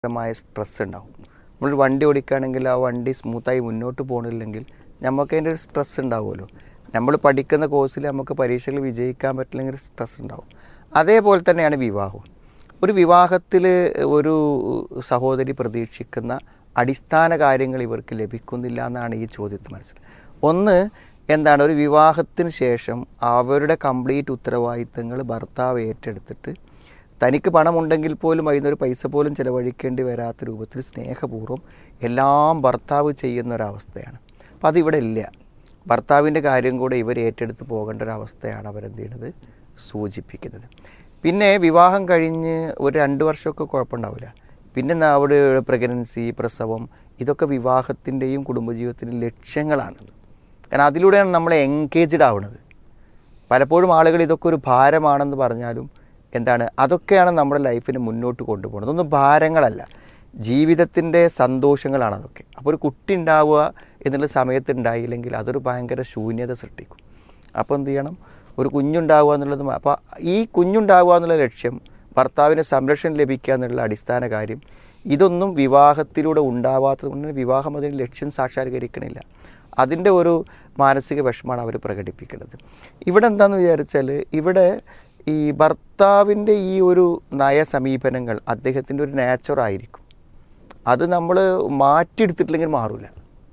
മായ stress ഉണ്ടാവും നമ്മൾ വണ്ടി ഓടിക്കുകയാണെങ്കിൽ ആ വണ്ടി സ്മൂത്തായി മുന്നോട്ട് പോകണില്ലെങ്കിൽ നമുക്ക് അതിൻ്റെ ഒരു സ്ട്രെസ് ഉണ്ടാവുമല്ലോ നമ്മൾ പഠിക്കുന്ന കോഴ്സിൽ നമുക്ക് പരീക്ഷകൾ വിജയിക്കാൻ പറ്റില്ലെങ്കിൽ സ്ട്രെസ് ഉണ്ടാവും അതേപോലെ തന്നെയാണ് വിവാഹവും ഒരു വിവാഹത്തിൽ ഒരു സഹോദരി പ്രതീക്ഷിക്കുന്ന അടിസ്ഥാന കാര്യങ്ങൾ ഇവർക്ക് ലഭിക്കുന്നില്ല എന്നാണ് ഈ ചോദ്യത്തിൽ മനസ്സിൽ ഒന്ന് എന്താണ് ഒരു വിവാഹത്തിന് ശേഷം അവരുടെ കംപ്ലീറ്റ് ഉത്തരവാദിത്തങ്ങൾ ഭർത്താവ് ഏറ്റെടുത്തിട്ട് തനിക്ക് പണമുണ്ടെങ്കിൽ പോലും അതിനൊരു പൈസ പോലും ചിലവഴിക്കേണ്ടി വരാത്ത രൂപത്തിൽ സ്നേഹപൂർവ്വം എല്ലാം ഭർത്താവ് ചെയ്യുന്ന ഒരവസ്ഥയാണ് അപ്പം അതിവിടെ ഇല്ല ഭർത്താവിൻ്റെ കാര്യം കൂടെ ഇവർ ഏറ്റെടുത്ത് പോകേണ്ട ഒരു അവസ്ഥയാണ് അവരെന്ത് ചെയ്യണത് സൂചിപ്പിക്കുന്നത് പിന്നെ വിവാഹം കഴിഞ്ഞ് ഒരു രണ്ട് വർഷമൊക്കെ കുഴപ്പമുണ്ടാവില്ല പിന്നെ ന- അവിടെ പ്രഗ്നൻസി പ്രസവം ഇതൊക്കെ വിവാഹത്തിൻ്റെയും കുടുംബജീവിതത്തിൻ്റെയും ലക്ഷ്യങ്ങളാണ് കാരണം അതിലൂടെയാണ് നമ്മൾ എൻഗേജ്ഡ് ആവുന്നത് പലപ്പോഴും ആളുകൾ ഇതൊക്കെ ഒരു ഭാരമാണെന്ന് പറഞ്ഞാലും എന്താണ് അതൊക്കെയാണ് നമ്മുടെ ലൈഫിന് മുന്നോട്ട് കൊണ്ടുപോകുന്നത് ഇതൊന്നും ഭാരങ്ങളല്ല ജീവിതത്തിൻ്റെ സന്തോഷങ്ങളാണ് അതൊക്കെ അപ്പോൾ ഒരു കുട്ടി ഉണ്ടാവുക എന്നുള്ള സമയത്ത് ഉണ്ടായില്ലെങ്കിൽ അതൊരു ഭയങ്കര ശൂന്യത സൃഷ്ടിക്കും അപ്പോൾ എന്ത് ചെയ്യണം ഒരു കുഞ്ഞുണ്ടാവുക എന്നുള്ളത് മ- അപ്പോൾ ഈ കുഞ്ഞുണ്ടാവുക എന്നുള്ള ലക്ഷ്യം ഭർത്താവിന് സംരക്ഷണം ലഭിക്കുക എന്നുള്ള അടിസ്ഥാന കാര്യം ഇതൊന്നും വിവാഹത്തിലൂടെ ഉണ്ടാവാത്തത് കൊണ്ട് വിവാഹം അതിന് ലക്ഷ്യം സാക്ഷാത്കരിക്കണില്ല അതിൻ്റെ ഒരു മാനസിക വിഷമമാണ് അവർ പ്രകടിപ്പിക്കുന്നത് ഇവിടെ എന്താണെന്ന് വിചാരിച്ചാൽ ഇവിടെ ഈ ഭർത്താവിൻ്റെ ഈ ഒരു നയ സമീപനങ്ങൾ അദ്ദേഹത്തിൻ്റെ ഒരു നാച്ചുറായിരിക്കും അത് നമ്മൾ മാറ്റിയെടുത്തിട്ടില്ലെങ്കിൽ മാറില്ല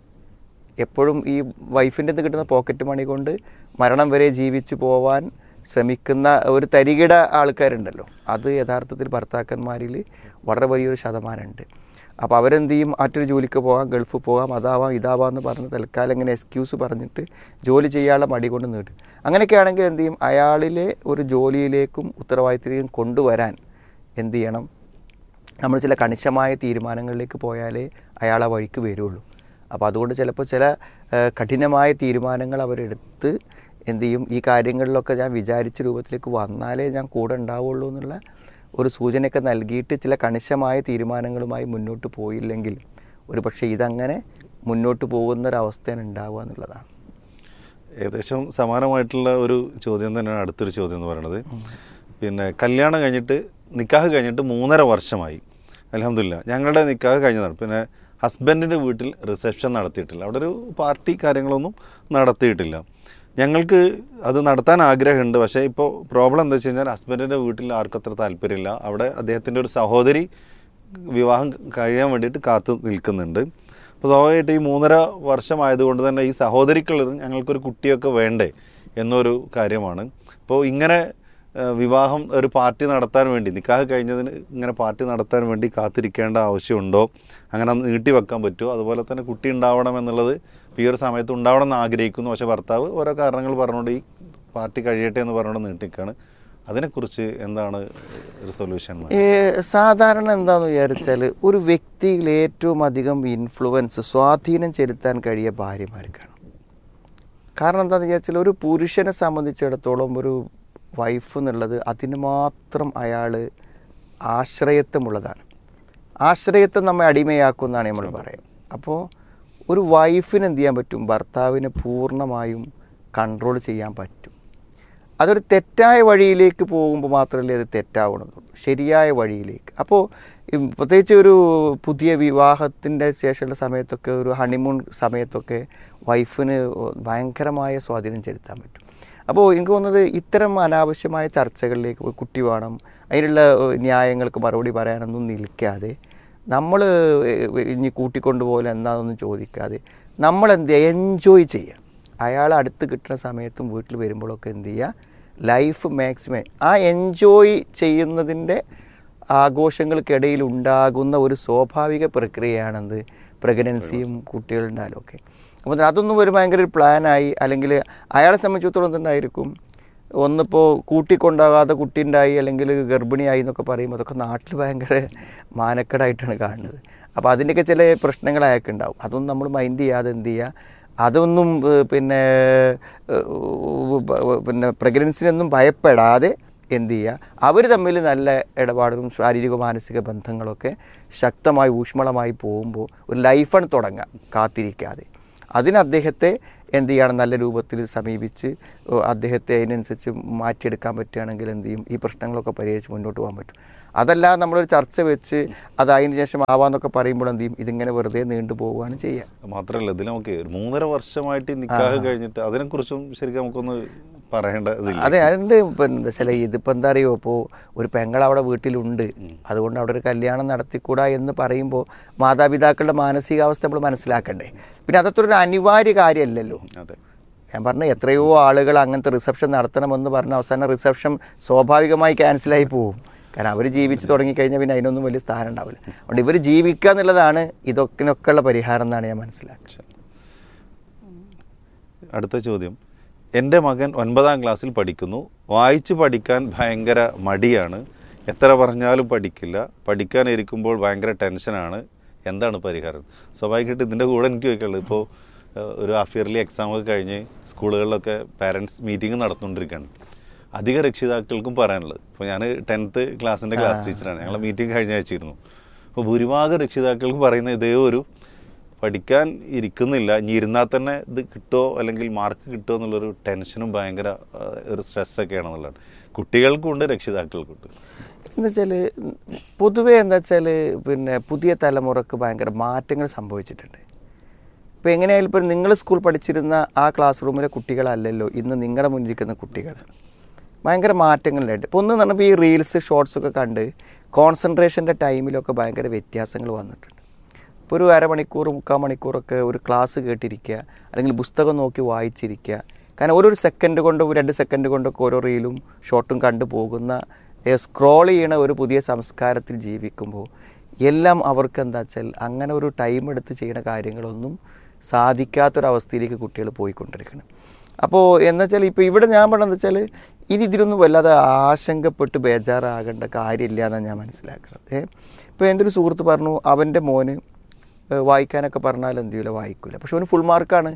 എപ്പോഴും ഈ വൈഫിൻ്റെ നിന്ന് കിട്ടുന്ന പോക്കറ്റ് മണി കൊണ്ട് മരണം വരെ ജീവിച്ചു പോവാൻ ശ്രമിക്കുന്ന ഒരു തരികിട ആൾക്കാരുണ്ടല്ലോ അത് യഥാർത്ഥത്തിൽ ഭർത്താക്കന്മാരിൽ വളരെ വലിയൊരു ശതമാനമുണ്ട് അപ്പോൾ അവരെന്ത് ചെയ്യും മറ്റൊരു ജോലിക്ക് പോകാം ഗൾഫ് പോകാം അതാവാം ഇതാവാം എന്ന് പറഞ്ഞ് തൽക്കാലം ഇങ്ങനെ എക്സ്ക്യൂസ് പറഞ്ഞിട്ട് ജോലി ചെയ്യാനുള്ള മടി കൊണ്ട് നീട്ടും അങ്ങനെയൊക്കെ ആണെങ്കിൽ എന്ത് ചെയ്യും അയാളിലെ ഒരു ജോലിയിലേക്കും ഉത്തരവാദിത്തത്തിലേക്കും കൊണ്ടുവരാൻ എന്ത് ചെയ്യണം നമ്മൾ ചില കണിശമായ തീരുമാനങ്ങളിലേക്ക് പോയാലേ അയാൾ ആ വഴിക്ക് വരുള്ളൂ അപ്പോൾ അതുകൊണ്ട് ചിലപ്പോൾ ചില ഏഹ്, കഠിനമായ തീരുമാനങ്ങൾ അവരെടുത്ത് എന്ത് ചെയ്യും ഈ കാര്യങ്ങളിലൊക്കെ ഞാൻ വിചാരിച്ച രൂപത്തിലേക്ക് വന്നാലേ ഞാൻ കൂടെ ഉണ്ടാവുള്ളൂ എന്നുള്ള ഒരു സൂചനയൊക്കെ നൽകിയിട്ട് ചില കണിശമായ തീരുമാനങ്ങളുമായി മുന്നോട്ട് പോയില്ലെങ്കിൽ ഒരു പക്ഷേ ഇതങ്ങനെ മുന്നോട്ട് പോകുന്നൊരവസ്ഥയാണ് ഉണ്ടാവുക എന്നുള്ളതാണ് ഏകദേശം സമാനമായിട്ടുള്ള ഒരു ചോദ്യം തന്നെയാണ് അടുത്തൊരു ചോദ്യം എന്ന് പറയുന്നത് പിന്നെ കല്യാണം കഴിഞ്ഞിട്ട് നിക്കാഹ് കഴിഞ്ഞിട്ട് മൂന്നര വർഷമായി അലഹമില്ല ഞങ്ങളുടെ നിക്കാഹ് കഴിഞ്ഞതാണ് പിന്നെ ഹസ്ബൻഡിൻ്റെ വീട്ടിൽ റിസപ്ഷൻ നടത്തിയിട്ടില്ല അവിടെ ഒരു പാർട്ടി കാര്യങ്ങളൊന്നും നടത്തിയിട്ടില്ല ഞങ്ങൾക്ക് അത് നടത്താൻ ആഗ്രഹമുണ്ട് പക്ഷേ ഇപ്പോൾ പ്രോബ്ലം എന്താ വെച്ച് കഴിഞ്ഞാൽ ഹസ്ബൻഡിൻ്റെ വീട്ടിൽ ആർക്കും അത്ര താല്പര്യമില്ല അവിടെ അദ്ദേഹത്തിൻ്റെ ഒരു സഹോദരി വിവാഹം കഴിയാൻ വേണ്ടിയിട്ട് കാത്തു നിൽക്കുന്നുണ്ട് അപ്പോൾ സ്വാഭാവികമായിട്ട് ഈ മൂന്നര വർഷമായതുകൊണ്ട് തന്നെ ഈ സഹോദരിക്കുള്ളത് ഞങ്ങൾക്കൊരു കുട്ടിയൊക്കെ വേണ്ടേ എന്നൊരു കാര്യമാണ് അപ്പോൾ ഇങ്ങനെ ഏഹ്, വിവാഹം ഒരു പാർട്ടി നടത്താൻ വേണ്ടി നിക്കാഹ് കഴിഞ്ഞതിന് ഇങ്ങനെ പാർട്ടി നടത്താൻ വേണ്ടി കാത്തിരിക്കേണ്ട ആവശ്യമുണ്ടോ അങ്ങനെ നീട്ടി വെക്കാൻ പറ്റുമോ അതുപോലെ തന്നെ കുട്ടി ഉണ്ടാവണം എന്നുള്ളത് ഇപ്പോൾ ഈ ഒരു സമയത്ത് ഉണ്ടാവണം എന്ന് ആഗ്രഹിക്കുന്നു പക്ഷേ ഭർത്താവ് ഓരോ കാരണങ്ങൾ പറഞ്ഞുകൊണ്ട് ഈ പാർട്ടി കഴിയട്ടെ എന്ന് പറഞ്ഞുകൊണ്ട് നീട്ടിക്കാണ് അതിനെക്കുറിച്ച് എന്താണ് ഒരു സൊല്യൂഷൻ ഏ, സാധാരണ എന്താന്ന് വിചാരിച്ചാൽ ഒരു വ്യക്തിയിൽ ഏറ്റവും അധികം ഇൻഫ്ലുവൻസ് സ്വാധീനം ചെലുത്താൻ കഴിയ ഭാര്യമാർക്കാണ് കാരണം എന്താണെന്ന് വിചാരിച്ചാൽ ഒരു പുരുഷനെ സംബന്ധിച്ചിടത്തോളം ഒരു വൈഫ് എന്നുള്ളത് അതിന് മാത്രം അയാൾ ആശ്രയത്വമുള്ളതാണ് ആശ്രയത്വം നമ്മെ അടിമയാക്കുമെന്നാണ് നമ്മൾ പറയാം അപ്പോൾ ഒരു വൈഫിന് എന്ത് ചെയ്യാൻ പറ്റും ഭർത്താവിനെ പൂർണ്ണമായും കൺട്രോൾ ചെയ്യാൻ പറ്റും അതൊരു തെറ്റായ വഴിയിലേക്ക് പോകുമ്പോൾ മാത്രമല്ലേ അത് തെറ്റാവണമെന്നുള്ളൂ ശരിയായ വഴിയിലേക്ക് അപ്പോൾ ഈ പ്രത്യേകിച്ച് ഒരു പുതിയ വിവാഹത്തിൻ്റെ ശേഷമുള്ള സമയത്തൊക്കെ ഒരു ഹണിമൂൺ സമയത്തൊക്കെ വൈഫിന് ഭയങ്കരമായ സ്വാധീനം ചെലുത്താൻ പറ്റും അപ്പോൾ എനിക്ക് തോന്നുന്നത് ഇത്തരം അനാവശ്യമായ ചർച്ചകളിലേക്ക് പോയി കുട്ടി വേണം അതിനുള്ള ഏഹ്, ന്യായങ്ങൾക്ക് മറുപടി പറയാനൊന്നും നിൽക്കാതെ നമ്മൾ ഇനി കൂട്ടിക്കൊണ്ടുപോലെ എന്താണെന്നൊന്നും ചോദിക്കാതെ നമ്മൾ എന്ത് ചെയ്യുക എൻജോയ് ചെയ്യുക അയാൾ അടുത്ത് കിട്ടുന്ന സമയത്തും വീട്ടിൽ വരുമ്പോഴൊക്കെ എന്ത് ചെയ്യുക ലൈഫ് മാക്സിമം ആ എൻജോയ് ചെയ്യുന്നതിൻ്റെ ആഘോഷങ്ങൾക്കിടയിൽ ഉണ്ടാകുന്ന ഒരു സ്വാഭാവിക പ്രക്രിയയാണെന്ത് പ്രഗ്നൻസിയും കുട്ടികളുണ്ടായാലും ഒക്കെ അപ്പോൾ അതൊന്നും ഒരു ഭയങ്കര ഒരു പ്ലാനായി അല്ലെങ്കിൽ അയാളെ സംബന്ധിച്ചിടത്തോളം എന്തായിരിക്കും ഒന്നിപ്പോൾ കൂട്ടിക്കൊണ്ടാകാതെ കുട്ടി ഉണ്ടായി അല്ലെങ്കിൽ ഗർഭിണിയായി എന്നൊക്കെ പറയുമ്പോൾ അതൊക്കെ നാട്ടിൽ ഭയങ്കര മാനക്കേടായിട്ടാണ് കാണുന്നത് അപ്പോൾ അതിൻ്റെയൊക്കെ ചില പ്രശ്നങ്ങൾ അയാൾക്ക് ഉണ്ടാവും അതൊന്നും നമ്മൾ മൈൻഡ് ചെയ്യാതെ എന്ത് ചെയ്യുക അതൊന്നും ഏഹ്, പിന്നെ ഏഹ്, ബ- പിന്നെ പ്രഗ്നൻസിനൊന്നും ഭയപ്പെടാതെ എന്ത് ചെയ്യുക അവർ തമ്മിൽ നല്ല ഇടപാടും ശാരീരിക മാനസിക ബന്ധങ്ങളൊക്കെ ശക്തമായി ഊഷ്മളമായി പോകുമ്പോൾ ഒരു ലൈഫാണ് തുടങ്ങുക കാത്തിരിക്കാതെ അതിന് അദ്ദേഹത്തെ എന്ത് ചെയ്യണം നല്ല രൂപത്തിൽ സമീപിച്ച് ഓ, അദ്ദേഹത്തെ അതിനനുസരിച്ച് മാറ്റിയെടുക്കാൻ പറ്റുകയാണെങ്കിൽ എന്ത് ചെയ്യും ഈ പ്രശ്നങ്ങളൊക്കെ പരിഹരിച്ച് മുന്നോട്ട് പോകാൻ പറ്റും അതല്ലാതെ നമ്മളൊരു ചർച്ച വെച്ച് അത് അതിന് ശേഷം ആവാന്നൊക്കെ പറയുമ്പോൾ എന്ത് ചെയ്യും ഇതിങ്ങനെ വെറുതെ നീണ്ടു പോവുകയാണ് ചെയ്യുക മാത്രമല്ല ഇതിൽ നമുക്ക് ഒരു മൂന്നര വർഷമായിട്ട് ഈ നിക്കാഹ് കഴിഞ്ഞിട്ട് അതിനെക്കുറിച്ചും ശരിക്കും നമുക്കൊന്ന് പറയേണ്ട ഇതില്ല അതെ അതുകൊണ്ട് ഇപ്പം എന്താ വെച്ചാൽ ഇതിപ്പോൾ എന്താ അറിയോ ഇപ്പോൾ ഒരു പെങ്ങൾ അവിടെ വീട്ടിലുണ്ട് അതുകൊണ്ട് അവിടെ ഒരു കല്യാണം നടത്തിക്കൂടാ എന്ന് പറയുമ്പോൾ മാതാപിതാക്കളുടെ മാനസികാവസ്ഥ നമ്മൾ മനസ്സിലാക്കണ്ടേ പിന്നെ അതത്ര ഒരു അനിവാര്യ കാര്യമല്ലല്ലോ അതെ ഞാൻ പറഞ്ഞ എത്രയോ ആളുകൾ അങ്ങനത്തെ റിസപ്ഷൻ നടത്തണമെന്ന് പറഞ്ഞ അവസാനം റിസപ്ഷൻ സ്വാഭാവികമായി ക്യാൻസലായി പോവും കാരണം അവർ ജീവിച്ച് തുടങ്ങിക്കഴിഞ്ഞാൽ പിന്നെ അതിനൊന്നും വലിയ സ്ഥാനം ഉണ്ടാവില്ല അതുകൊണ്ട് ഇവർ ജീവിക്കുക എന്നുള്ളതാണ് ഇതൊക്കെയൊക്കെയുള്ള പരിഹാരം എന്നാണ് ഞാൻ മനസ്സിലാക്കുന്നത് അടുത്ത ചോദ്യം എൻ്റെ മകൻ ഒൻപതാം ക്ലാസ്സിൽ പഠിക്കുന്നു വായിച്ച് പഠിക്കാൻ ഭയങ്കര മടിയാണ് എത്ര പറഞ്ഞാലും പഠിക്കില്ല പഠിക്കാൻ ഇരിക്കുമ്പോൾ ഭയങ്കര ടെൻഷനാണ് എന്താണ് പരിഹാരം സ്വാഭാവികമായിട്ട് ഇതിൻ്റെ കൂടെ എനിക്ക് ചോദിക്കുള്ളത് ഇപ്പോൾ ഏഹ്, ഒരു ഹാഫ് ഇയർലി എക്സാം ഒക്കെ കഴിഞ്ഞ് സ്കൂളുകളിലൊക്കെ പാരൻസ് മീറ്റിംഗ് നടന്നുകൊണ്ടിരിക്കുകയാണ് അധിക രക്ഷിതാക്കൾക്കും പറയാനുള്ളത് ഇപ്പോൾ ഞാൻ ടെൻത്ത് ക്ലാസ്സിൻ്റെ ക്ലാസ് ടീച്ചറാണ് ഞങ്ങൾ മീറ്റിംഗ് കഴിഞ്ഞ ആഴ്ചയിരുന്നു അപ്പോൾ ഭൂരിഭാഗം രക്ഷിതാക്കൾക്ക് പറയുന്ന ഇതേ ഒരു പഠിക്കാൻ ഇരിക്കുന്നില്ല ഇനി ഇരുന്നാൽ തന്നെ ഇത് കിട്ടുമോ അല്ലെങ്കിൽ മാർക്ക് കിട്ടുമോ എന്നുള്ളൊരു ടെൻഷനും ഭയങ്കര ആ, ഒരു സ്ട്രെസ്സൊക്കെയാണെന്നുള്ളതാണ് കുട്ടികൾക്കുണ്ട് രക്ഷിതാക്കൾക്കുണ്ട് എന്ന് വെച്ചാൽ പൊതുവേ എന്താ വെച്ചാൽ പിന്നെ പുതിയ തലമുറക്ക് ഭയങ്കര മാറ്റങ്ങൾ സംഭവിച്ചിട്ടുണ്ട് ഇപ്പോൾ എങ്ങനെയായാലും ഇപ്പോൾ നിങ്ങൾ സ്കൂൾ പഠിച്ചിരുന്ന ആ ക്ലാസ് റൂമിലെ കുട്ടികളല്ലല്ലോ ഇന്ന് നിങ്ങളുടെ മുന്നിലിരിക്കുന്ന കുട്ടികൾ ഭയങ്കര മാറ്റങ്ങളുണ്ടായിട്ട് ഇപ്പോൾ ഒന്ന് പറഞ്ഞപ്പോൾ ഈ റീൽസ് ഷോർട്സ് ഒക്കെ കണ്ട് കോൺസെൻട്രേഷൻ്റെ ടൈമിലൊക്കെ ഭയങ്കര വ്യത്യാസങ്ങൾ വന്നിട്ടുണ്ട് ഇപ്പോൾ ഒരു അരമണിക്കൂർ മുക്കാൽ മണിക്കൂറൊക്കെ ഒരു ക്ലാസ് കേട്ടിരിക്കുക അല്ലെങ്കിൽ പുസ്തകം നോക്കി വായിച്ചിരിക്കുക കാരണം ഓരോ സെക്കൻഡ് കൊണ്ട് രണ്ട് സെക്കൻഡ് കൊണ്ടൊക്കെ ഓരോ റീലും ഷോർട്ടും കണ്ടു പോകുന്ന സ്ക്രോൾ ചെയ്യണ ഒരു പുതിയ സംസ്കാരത്തിൽ ജീവിക്കുമ്പോൾ എല്ലാം അവർക്ക് എന്താ വെച്ചാൽ അങ്ങനെ ഒരു ടൈം എടുത്ത് ചെയ്യുന്ന കാര്യങ്ങളൊന്നും സാധിക്കാത്തൊരവസ്ഥയിലേക്ക് കുട്ടികൾ പോയിക്കൊണ്ടിരിക്കണം അപ്പോൾ എന്ന് വെച്ചാൽ ഇപ്പോൾ ഇവിടെ ഞാൻ പറഞ്ഞതെന്ന് വെച്ചാൽ ഇനി ഇതിലൊന്നും വല്ലാതെ ആശങ്കപ്പെട്ട് ബേജാറാകേണ്ട കാര്യമില്ല എന്നാണ് ഞാൻ മനസ്സിലാക്കുന്നത് ഏ ഇപ്പോൾ എൻ്റെ ഒരു സുഹൃത്ത് പറഞ്ഞു അവൻ്റെ മോന് ഏഹ് വായിക്കാനൊക്കെ പറഞ്ഞാൽ എന്ത് ചെയ്യില്ല വായിക്കില്ല പക്ഷെ അവന് ഫുൾ മാർക്കാണ്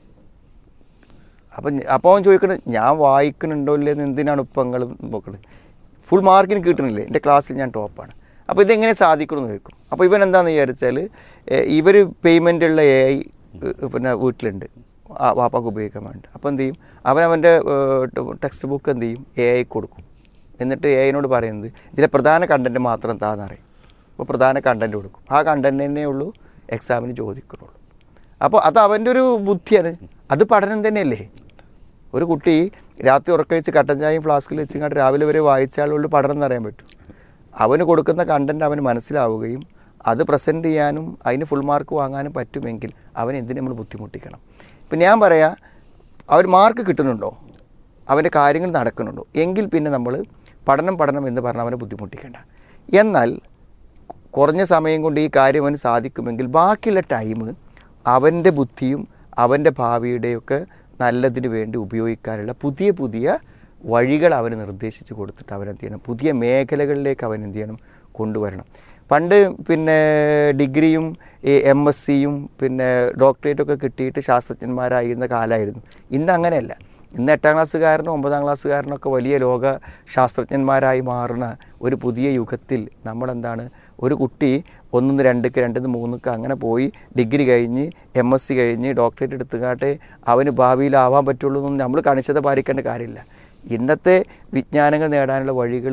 അപ്പം ഞ- അപ്പോൾ അവൻ ചോദിക്കണത് ഞാൻ വായിക്കണുണ്ടോ ഇല്ലെന്ന് എന്തിനാണ് ഇപ്പം നിങ്ങൾ നോക്കണത് ഫുൾ മാർക്കിന് കിട്ടണില്ലേ എൻ്റെ ക്ലാസ്സിൽ ഞാൻ ടോപ്പാണ് അപ്പോൾ ഇതെങ്ങനെ സാധിക്കണമെന്ന് ചോദിക്കും അപ്പോൾ ഇവൻ എന്താണെന്ന് വിചാരിച്ചാൽ ഇവർ പേയ്മെൻ്റ് ഉള്ള എ ഐ പിന്നെ വീട്ടിലുണ്ട് ആ വാപ്പാക്ക് ഉപയോഗിക്കാൻ വേണ്ടി അപ്പോൾ എന്ത് ചെയ്യും അവൻ അവൻ്റെ ടെക്സ്റ്റ് ബുക്ക് എന്ത് ചെയ്യും എ ഐ കൊടുക്കും എന്നിട്ട് എ ഐനോട് പറയുന്നത് ഇതിലെ പ്രധാന കണ്ടൻറ്റ് മാത്രം താന്നറിയും അപ്പോൾ പ്രധാന കണ്ടൻറ്റ് കൊടുക്കും ആ കണ്ടൻറ്റ് തന്നെ ഉള്ളൂ എക്സാമിന് ചോദിക്കുന്നുള്ളൂ അപ്പോൾ അത് അവൻ്റെ ഒരു ബുദ്ധിയാണ് അത് പഠനം തന്നെയല്ലേ ഒരു കുട്ടി രാത്രി ഉറക്കം വെച്ച് കട്ടൻ ചായയും ഫ്ലാസ്കിൽ വെച്ചിങ്ങാണ്ട് രാവിലെ വരെ വായിച്ചാലുള്ള പഠനം എന്ന് അറിയാൻ പറ്റും അവന് കൊടുക്കുന്ന കണ്ടൻറ്റ് അവന് മനസ്സിലാവുകയും അത് പ്രസൻറ്റ് ചെയ്യാനും അതിന് ഫുൾ മാർക്ക് വാങ്ങാനും പറ്റുമെങ്കിൽ അവൻ എന്തിനു നമ്മൾ ബുദ്ധിമുട്ടിക്കണം ഇപ്പം ഞാൻ പറയാം അവർ മാർക്ക് കിട്ടുന്നുണ്ടോ അവൻ്റെ കാര്യങ്ങൾ നടക്കുന്നുണ്ടോ എങ്കിൽ പിന്നെ നമ്മൾ പഠനം പഠനം എന്ന് പറഞ്ഞ് അവനെ ബുദ്ധിമുട്ടിക്കേണ്ട എന്നാൽ കുറഞ്ഞ സമയം കൊണ്ട് ഈ കാര്യം അവന് സാധിക്കുമെങ്കിൽ ബാക്കിയുള്ള ടൈം അവൻ്റെ ബുദ്ധിയും അവൻ്റെ ഭാവിയുടെയൊക്കെ നല്ലതിന് വേണ്ടി ഉപയോഗിക്കാനുള്ള പുതിയ പുതിയ വഴികൾ അവന് നിർദ്ദേശിച്ച് കൊടുത്തിട്ട് അവൻ എന്ത് ചെയ്യണം പുതിയ മേഖലകളിലേക്ക് അവൻ എന്ത് ചെയ്യണം കൊണ്ടുവരണം പണ്ട് പിന്നെ ഡിഗ്രിയും എം എസ് സിയും പിന്നെ ഡോക്ടറേറ്റൊക്കെ കിട്ടിയിട്ട് ശാസ്ത്രജ്ഞന്മാരായിരുന്ന കാലമായിരുന്നു ഇന്ന് അങ്ങനെയല്ല ഇന്ന് എട്ടാം ക്ലാസ്സുകാരനും ഒമ്പതാം ക്ലാസ്സുകാരനൊക്കെ വലിയ ലോക ശാസ്ത്രജ്ഞന്മാരായി മാറുന്ന ഒരു പുതിയ യുഗത്തിൽ നമ്മളെന്താണ് ഒരു കുട്ടി ഒന്നിന്ന് രണ്ടിക്ക് രണ്ടിന്ന് മൂന്നിക്ക് അങ്ങനെ പോയി ഡിഗ്രി കഴിഞ്ഞ് എം എസ് സി കഴിഞ്ഞ് ഡോക്ടറേറ്റ് എടുത്തുകാട്ടെ അവന് ഭാവിയിലാവാൻ പറ്റുള്ളൂ എന്നൊന്നും നമ്മൾ കണിച്ചത പാലിക്കേണ്ട കാര്യമില്ല ഇന്നത്തെ വിജ്ഞാനങ്ങൾ നേടാനുള്ള വഴികൾ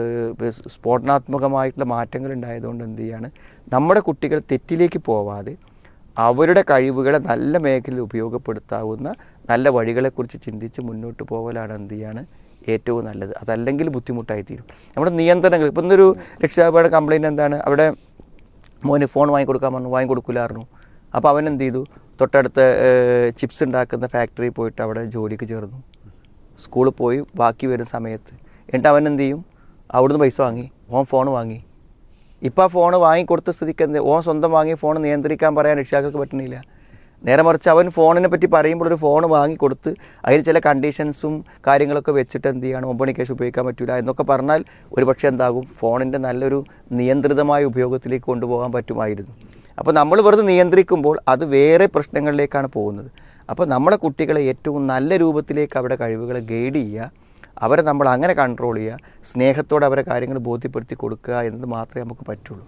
സ്ഫോടനാത്മകമായിട്ടുള്ള മാറ്റങ്ങൾ ഉണ്ടായതുകൊണ്ട് എന്ത് ചെയ്യാണ് നമ്മുടെ കുട്ടികൾ തെറ്റിലേക്ക് പോവാതെ അവരുടെ കഴിവുകളെ നല്ല മേഖലയിൽ ഉപയോഗപ്പെടുത്താവുന്ന നല്ല വഴികളെക്കുറിച്ച് ചിന്തിച്ച് മുന്നോട്ട് പോകലാണ് എന്ത് ചെയ്യാണ് ഏറ്റവും നല്ലത് അതല്ലെങ്കിൽ ബുദ്ധിമുട്ടായി തീരും നമ്മുടെ നിയന്ത്രണങ്ങൾ ഇപ്പം ഇന്നൊരു രക്ഷിതാക്കളുടെ കംപ്ലയിൻറ്റ് എന്താണ് അവിടെ മോന് ഫോൺ വാങ്ങിക്കൊടുക്കാൻ പറഞ്ഞു വാങ്ങിക്കൊടുക്കില്ലായിരുന്നു അപ്പോൾ അവൻ എന്ത് ചെയ്തു തൊട്ടടുത്ത ചിപ്സ് ഉണ്ടാക്കുന്ന ഫാക്ടറിയിൽ പോയിട്ട് അവിടെ ജോലിക്ക് ചേർന്നു സ്കൂളിൽ പോയി ബാക്കി വരുന്ന സമയത്ത് എന്നിട്ട് അവൻ എന്ത് ചെയ്യും അവിടുന്ന് പൈസ വാങ്ങി ഓൻ ഫോൺ വാങ്ങി ഇപ്പോൾ ആ ഫോൺ വാങ്ങിക്കൊടുത്ത സ്ഥിതിക്ക് എന്ത് ഓൻ സ്വന്തം വാങ്ങിയ ഫോൺ നിയന്ത്രിക്കാൻ പറയാൻ രക്ഷിതാക്കൾക്ക് പറ്റുന്നില്ല നേരെ മറിച്ച് അവൻ ഫോണിനെ പറ്റി പറയുമ്പോൾ ഒരു ഫോൺ വാങ്ങിക്കൊടുത്ത് അതിൽ ചില കണ്ടീഷൻസും കാര്യങ്ങളൊക്കെ വെച്ചിട്ട് എന്ത് ചെയ്യണം ഒമ്പണി കേസ് ഉപയോഗിക്കാൻ പറ്റില്ല എന്നൊക്കെ പറഞ്ഞാൽ ഒരു പക്ഷേ എന്താകും ഫോണിൻ്റെ നല്ലൊരു നിയന്ത്രിതമായ ഉപയോഗത്തിലേക്ക് കൊണ്ടുപോകാൻ പറ്റുമായിരുന്നു അപ്പോൾ നമ്മൾ വെറുതെ നിയന്ത്രിക്കുമ്പോൾ അത് വേറെ പ്രശ്നങ്ങളിലേക്കാണ് പോകുന്നത് അപ്പോൾ നമ്മളെ കുട്ടികളെ ഏറ്റവും നല്ല രൂപത്തിലേക്ക് അവരുടെ കഴിവുകളെ ഗൈഡ് ചെയ്യുക അവരെ നമ്മൾ അങ്ങനെ കൺട്രോൾ ചെയ്യുക സ്നേഹത്തോടെ അവരെ കാര്യങ്ങൾ ബോധ്യപ്പെടുത്തി കൊടുക്കുക എന്നത് മാത്രമേ നമുക്ക് പറ്റുള്ളൂ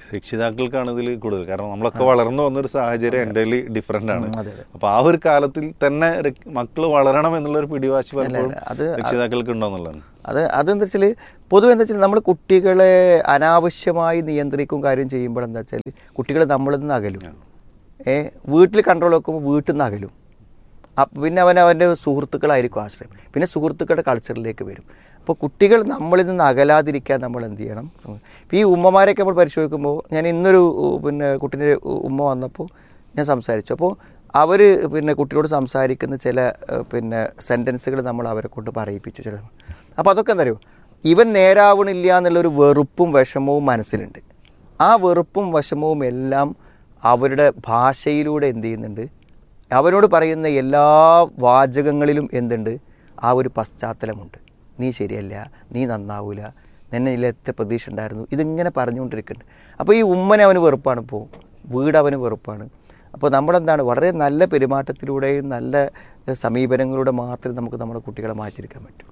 രക്ഷിതാക്കൾക്കാണ് ഇതിൽ കൂടുതൽ കാരണം നമ്മളൊക്കെ വളർന്നു വന്നൊരു സാഹചര്യം എൻ്റെ ഡിഫറെൻ്റ് ആണ് ഉം, അതെ അതെ അപ്പോൾ ആ ഒരു കാലത്തിൽ തന്നെ മക്കൾ വളരണം എന്നുള്ളൊരു പിടിവാശി പലപ്പോഴും അല്ല, അത് രക്ഷിതാക്കൾക്ക് ഉണ്ടോന്നുള്ളതാണ് അത് അതെന്താ വെച്ചാൽ പൊതുവെ എന്താ വെച്ചാൽ നമ്മൾ കുട്ടികളെ അനാവശ്യമായി നിയന്ത്രിക്കും കാര്യം ചെയ്യുമ്പോൾ എന്താ വെച്ചാൽ കുട്ടികൾ നമ്മളിൽ നിന്ന് അകലും ഏ വീട്ടിൽ കൺട്രോൾ വെക്കുമ്പോൾ വീട്ടിൽ നിന്ന് അകലും അപ്പ- പിന്നെ അവൻ അവൻ്റെ സുഹൃത്തുക്കളായിരിക്കും ആശ്രയം പിന്നെ സുഹൃത്തുക്കളുടെ കൾച്ചറിലേക്ക് വരും അപ്പോൾ കുട്ടികൾ നമ്മളിൽ നിന്ന് അകലാതിരിക്കാൻ നമ്മൾ എന്ത് ചെയ്യണം ഇപ്പോൾ ഈ ഉമ്മമാരെയൊക്കെ നമ്മൾ പരിശോധിക്കുമ്പോൾ ഞാൻ ഇന്നൊരു ഉ, പിന്നെ കുട്ടീൻ്റെ ഉ- ഉമ്മ വന്നപ്പോൾ ഞാൻ സംസാരിച്ചു അപ്പോൾ അവർ പിന്നെ കുട്ടിയോട് സംസാരിക്കുന്ന ചില ഏ, പിന്നെ സെൻറ്റൻസുകൾ നമ്മൾ അവരെ കൊണ്ട് പറയിപ്പിച്ചു ചില അപ്പോൾ അതൊക്കെ എന്താ അറിയോ ഇവൻ നേരാവണില്ല എന്നുള്ളൊരു വെറുപ്പും വിഷമവും മനസ്സിലുണ്ട് ആ വെറുപ്പും വിഷമവും എല്ലാം അവരുടെ ഭാഷയിലൂടെ എന്ത് ചെയ്യുന്നുണ്ട് അവരോട് പറയുന്ന എല്ലാ വാചകങ്ങളിലും എന്തുണ്ട് ആ ഒരു പശ്ചാത്തലമുണ്ട് നീ ശരിയല്ല നീ നന്നാവൂല നിന്നെ ഇതിലെത്ര പ്രതീക്ഷ ഉണ്ടായിരുന്നു ഇതിങ്ങനെ പറഞ്ഞുകൊണ്ടിരിക്കുന്നുണ്ട് അപ്പോൾ ഈ ഉമ്മനെ അവന് വെറുപ്പാണ് ഇപ്പോൾ വീട് അവന് വെറുപ്പാണ് അപ്പോൾ നമ്മളെന്താണ് വളരെ നല്ല പെരുമാറ്റത്തിലൂടെയും നല്ല എഹ്, സമീപനങ്ങളിലൂടെ മാത്രമേ നമുക്ക് നമ്മുടെ കുട്ടികളെ മാറ്റിയെടുക്കാൻ പറ്റുള്ളൂ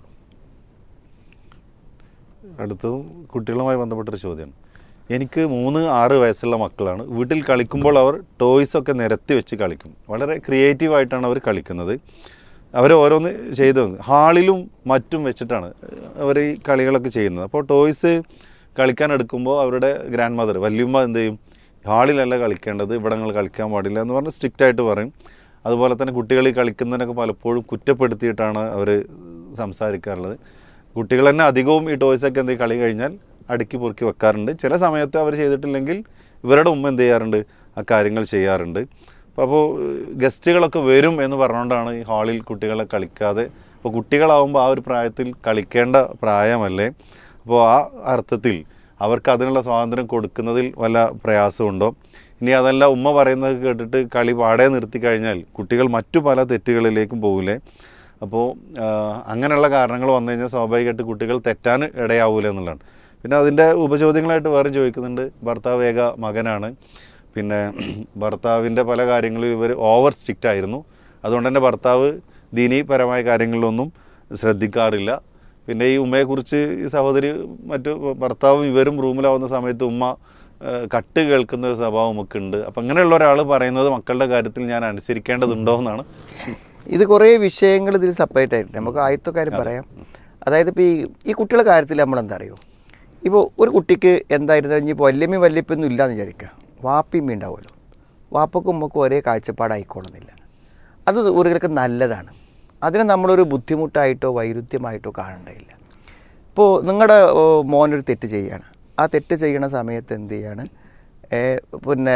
അടുത്തതും കുട്ടികളുമായി ബന്ധപ്പെട്ടൊരു ചോദ്യമാണ് എനിക്ക് മൂന്ന് ആറ് വയസ്സുള്ള മക്കളാണ് വീട്ടിൽ കളിക്കുമ്പോൾ അവർ ടോയ്സ് ഒക്കെ നിരത്തി വെച്ച് കളിക്കും വളരെ ക്രിയേറ്റീവ് ആയിട്ടാണ് അവർ കളിക്കുന്നത് അവർ ഓരോന്ന് ചെയ്തു ഹാളിലും മറ്റും വെച്ചിട്ടാണ് അവർ ഈ കളികളൊക്കെ ചെയ്യുന്നത് അപ്പോൾ ടോയ്സ് കളിക്കാൻ എടുക്കുമ്പോൾ അവരുടെ ഗ്രാൻഡ് മദർ വല്യമ്മ എന്ത് ചെയ്യും ഹാളിലല്ല കളിക്കേണ്ടത് ഇവിടെ നിങ്ങൾ കളിക്കാൻ പാടില്ല എന്ന് പറഞ്ഞ് സ്ട്രിക്റ്റ് ആയിട്ട് പറയും അതുപോലെ തന്നെ കുട്ടികൾ ഈ കളിക്കുന്നതിനൊക്കെ പലപ്പോഴും കുറ്റപ്പെടുത്തിയിട്ടാണ് അവർ സംസാരിക്കാറുള്ളത് കുട്ടികൾ തന്നെ അധികവും ഈ ടോയ്സൊക്കെ എന്ത് ചെയ്യും കളി കഴിഞ്ഞാൽ അടുക്കി പൊറുക്കി വെക്കാറുണ്ട് ചില സമയത്ത് അവർ ചെയ്തിട്ടില്ലെങ്കിൽ ഇവരുടെ ഉമ്മ എന്ത് ചെയ്യാറുണ്ട് ആ കാര്യങ്ങൾ ചെയ്യാറുണ്ട് അപ്പോൾ ഗസ്റ്റുകളൊക്കെ വരും എന്ന് പറഞ്ഞുകൊണ്ടാണ് ഈ ഹാളിൽ കുട്ടികളെ കളിക്കാതെ അപ്പോൾ കുട്ടികളാവുമ്പോൾ ആ ഒരു പ്രായത്തിൽ കളിക്കേണ്ട പ്രായമല്ലേ അപ്പോൾ ആ അർത്ഥത്തിൽ അവർക്ക് അതിനുള്ള സ്വാതന്ത്ര്യം കൊടുക്കുന്നതിൽ വല്ല പ്രയാസമുണ്ടോ ഇനി അതല്ല ഉമ്മ പറയുന്നത് കേട്ടിട്ട് കളി പാടെ നിർത്തി കഴിഞ്ഞാൽ കുട്ടികൾ മറ്റു പല തെറ്റുകളിലേക്കും പോകില്ലേ അപ്പോൾ അങ്ങനെയുള്ള കാരണങ്ങൾ വന്നു കഴിഞ്ഞാൽ സ്വാഭാവികമായിട്ട് കുട്ടികൾ തെറ്റാൻ ഇടയാവൂല എന്നുള്ളതാണ് പിന്നെ അതിൻ്റെ ഉപചോദ്യങ്ങളായിട്ട് വേറെ ചോദിക്കുന്നുണ്ട് ഭർത്താവ് ഏക മകനാണ് പിന്നെ ഭർത്താവിൻ്റെ പല കാര്യങ്ങളിലും ഇവർ ഓവർ സ്ട്രിക്റ്റ് ആയിരുന്നു അതുകൊണ്ട് തന്നെ ഭർത്താവ് ദീനീപരമായ കാര്യങ്ങളിലൊന്നും ശ്രദ്ധിക്കാറില്ല പിന്നെ ഈ ഉമ്മയെക്കുറിച്ച് ഈ സഹോദരി മറ്റു ഭർത്താവും ഇവരും റൂമിലാവുന്ന സമയത്ത് ഉമ്മ ഏഹ്, കട്ട് കേൾക്കുന്ന ഒരു സ്വഭാവം ഒക്കെ ഉണ്ട് അപ്പം അങ്ങനെയുള്ള ഒരാൾ പറയുന്നത് മക്കളുടെ കാര്യത്തിൽ ഞാൻ അനുസരിക്കേണ്ടതുണ്ടോ എന്നാണ് ഇത് കുറേ വിഷയങ്ങൾ ഇതിൽ സെപ്പറേറ്റ് ആയിട്ട് നമുക്ക് ആദ്യത്തെ കാര്യം പറയാം അതായത് ഇപ്പോൾ ഈ ഈ കുട്ടികളുടെ കാര്യത്തിൽ നമ്മൾ എന്താ അറിയോ ഇപ്പോൾ ഒരു കുട്ടിക്ക് എന്തായിരുന്നു ഇനിയിപ്പോൾ വല്യമ്മ വല്യപ്പൊന്നും ഇല്ലയെന്ന് വിചാരിക്കുക വാപ്പിയമ്മ ഉണ്ടാവുമല്ലോ വാപ്പക്കും ഉമ്മക്കും ഒരേ കാഴ്ചപ്പാടായിക്കോളുന്നില്ല അത് ഒരിക്കലൊക്കെ നല്ലതാണ് അതിനെ നമ്മളൊരു ബുദ്ധിമുട്ടായിട്ടോ വൈരുദ്ധ്യമായിട്ടോ കാണേണ്ടതില്ല ഇപ്പോൾ നിങ്ങളുടെ ഓ, മോനൊരു തെറ്റ് ചെയ്യുകയാണ് ആ തെറ്റ് ചെയ്യണ സമയത്ത് എന്ത് ചെയ്യാണ് ഏ, പിന്നെ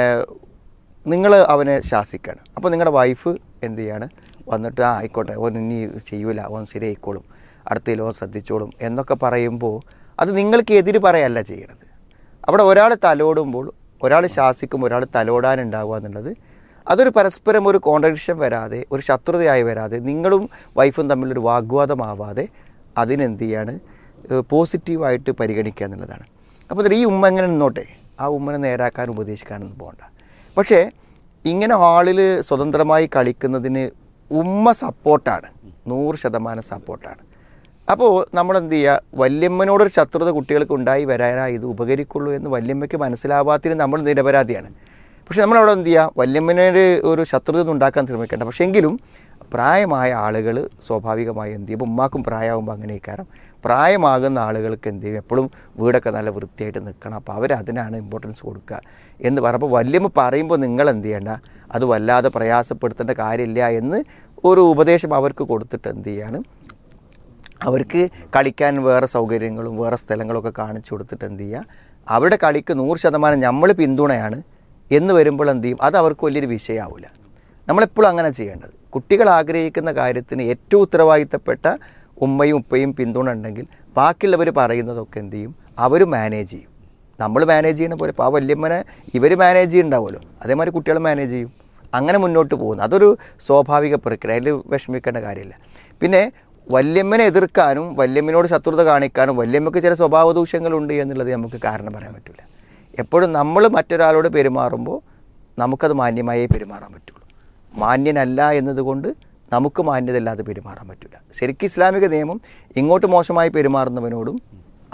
നിങ്ങൾ അവനെ ശാസിക്കുകയാണ് അപ്പോൾ നിങ്ങളുടെ വൈഫ് എന്ത് ചെയ്യാണ് വന്നിട്ട് ആ ആയിക്കോട്ടെ ഓൻ ഇനി ചെയ്യൂല ഓൻ ശരിയായിക്കോളും അടുത്തതിൽ ഓൻ ശ്രദ്ധിച്ചോളും എന്നൊക്കെ പറയുമ്പോൾ അത് നിങ്ങൾക്ക് എതിര് പറയല്ല ചെയ്യണത് അവിടെ ഒരാൾ തലോടുമ്പോൾ ഒരാൾ ശാസിക്കുമ്പോൾ ഒരാൾ തലോടാനുണ്ടാവുക എന്നുള്ളത് അതൊരു പരസ്പരം ഒരു കോൺട്രഡിക്ഷൻ വരാതെ ഒരു ശത്രുതയായി വരാതെ നിങ്ങളും വൈഫും തമ്മിലൊരു വാഗ്വാദമാവാതെ അതിനെന്ത് ചെയ്യാണ് ഏഹ് പോസിറ്റീവായിട്ട് പരിഗണിക്കുക എന്നുള്ളതാണ് അപ്പോൾ എന്നിട്ട് ഈ ഉമ്മ എങ്ങനെ നിന്നോട്ടെ ആ ഉമ്മനെ നേരാക്കാൻ ഉപദേശിക്കാനൊന്നും പോകണ്ട പക്ഷേ ഇങ്ങനെ ഹാളിൽ സ്വതന്ത്രമായി കളിക്കുന്നതിന് ഉമ്മ സപ്പോർട്ടാണ് നൂറ് ശതമാനം സപ്പോർട്ടാണ് അപ്പോൾ നമ്മൾ എന്ത് ചെയ്യുക വല്യമ്മനോടൊരു ശത്രുത കുട്ടികൾക്ക് ഉണ്ടായി വരാനായി ഇത് ഉപകരിക്കുള്ളൂ എന്ന് വല്യമ്മയ്ക്ക് മനസ്സിലാവാത്തതിന് നമ്മൾ നിരപരാധിയാണ് പക്ഷെ നമ്മളവിടെ എന്ത് ചെയ്യുക വല്യമ്മനോട് ഒരു ശത്രുത ഒന്നും ഉണ്ടാക്കാൻ ശ്രമിക്കേണ്ട പക്ഷേ എങ്കിലും പ്രായമായ ആളുകൾ സ്വാഭാവികമായി എന്ത് ചെയ്യും ഇപ്പോൾ ഉമ്മാക്കും പ്രായമാകുമ്പോൾ അങ്ങനെ ഇക്കാരം പ്രായമാകുന്ന ആളുകൾക്ക് എന്ത് ചെയ്യും എപ്പോഴും വീടൊക്കെ നല്ല വൃത്തിയായിട്ട് നിൽക്കണം അപ്പോൾ അവർ അതിനാണ് ഇമ്പോർട്ടൻസ് കൊടുക്കുക എന്ന് പറയുമ്പോൾ വല്യമ്മ പറയുമ്പോൾ നിങ്ങൾ എന്ത് ചെയ്യേണ്ട അത് വല്ലാതെ പ്രയാസപ്പെടുത്തേണ്ട കാര്യമില്ല എന്ന് ഒരു ഉപദേശം അവർക്ക് കൊടുത്തിട്ട് എന്ത് ചെയ്യാണ് അവർക്ക് കളിക്കാൻ വേറെ സൗകര്യങ്ങളും വേറെ സ്ഥലങ്ങളൊക്കെ കാണിച്ചു കൊടുത്തിട്ട് എന്ത് ചെയ്യുക അവരുടെ കളിക്ക് നൂറ് ശതമാനം നമ്മൾ പിന്തുണയാണ് എന്ന് വരുമ്പോൾ എന്ത് ചെയ്യും അത് അവർക്ക് വലിയൊരു വിഷയമാവില്ല നമ്മളെപ്പോഴും അങ്ങനെ ചെയ്യേണ്ടത് കുട്ടികൾ ആഗ്രഹിക്കുന്ന കാര്യത്തിന് ഏറ്റവും ഉത്തരവാദിത്തപ്പെട്ട ഉമ്മയും ഉപ്പയും പിന്തുണ ഉണ്ടെങ്കിൽ ബാക്കിയുള്ളവർ പറയുന്നതൊക്കെ എന്ത് ചെയ്യും അവർ മാനേജ് ചെയ്യും നമ്മൾ മാനേജ് ചെയ്യുന്ന പോലെ ഇപ്പോൾ ആ വല്യമ്മനെ ഇവർ മാനേജ് ചെയ്യുന്നുണ്ടാവുമല്ലോ അതേമാതിരി കുട്ടികൾ മാനേജ് ചെയ്യും അങ്ങനെ മുന്നോട്ട് പോകുന്നു അതൊരു സ്വാഭാവിക പ്രക്രിയ അതിൽ വിഷമിക്കേണ്ട കാര്യമില്ല പിന്നെ വല്യമ്മനെ എതിർക്കാനും വല്യമ്മനോട് ശത്രുത കാണിക്കാനും വല്യമ്മക്ക് ചില സ്വഭാവ ദൂഷ്യങ്ങളുണ്ട് എന്നുള്ളത് നമുക്ക് കാരണം പറയാൻ പറ്റില്ല എപ്പോഴും നമ്മൾ മറ്റൊരാളോട് പെരുമാറുമ്പോൾ നമുക്കത് മാന്യമായേ പെരുമാറാൻ പറ്റുള്ളൂ മാന്യനല്ല എന്നതുകൊണ്ട് നമുക്ക് മാന്യതല്ലാതെ പെരുമാറാൻ പറ്റില്ല ശരിക്കും ഇസ്ലാമിക നിയമം ഇങ്ങോട്ട് മോശമായി പെരുമാറുന്നവനോടും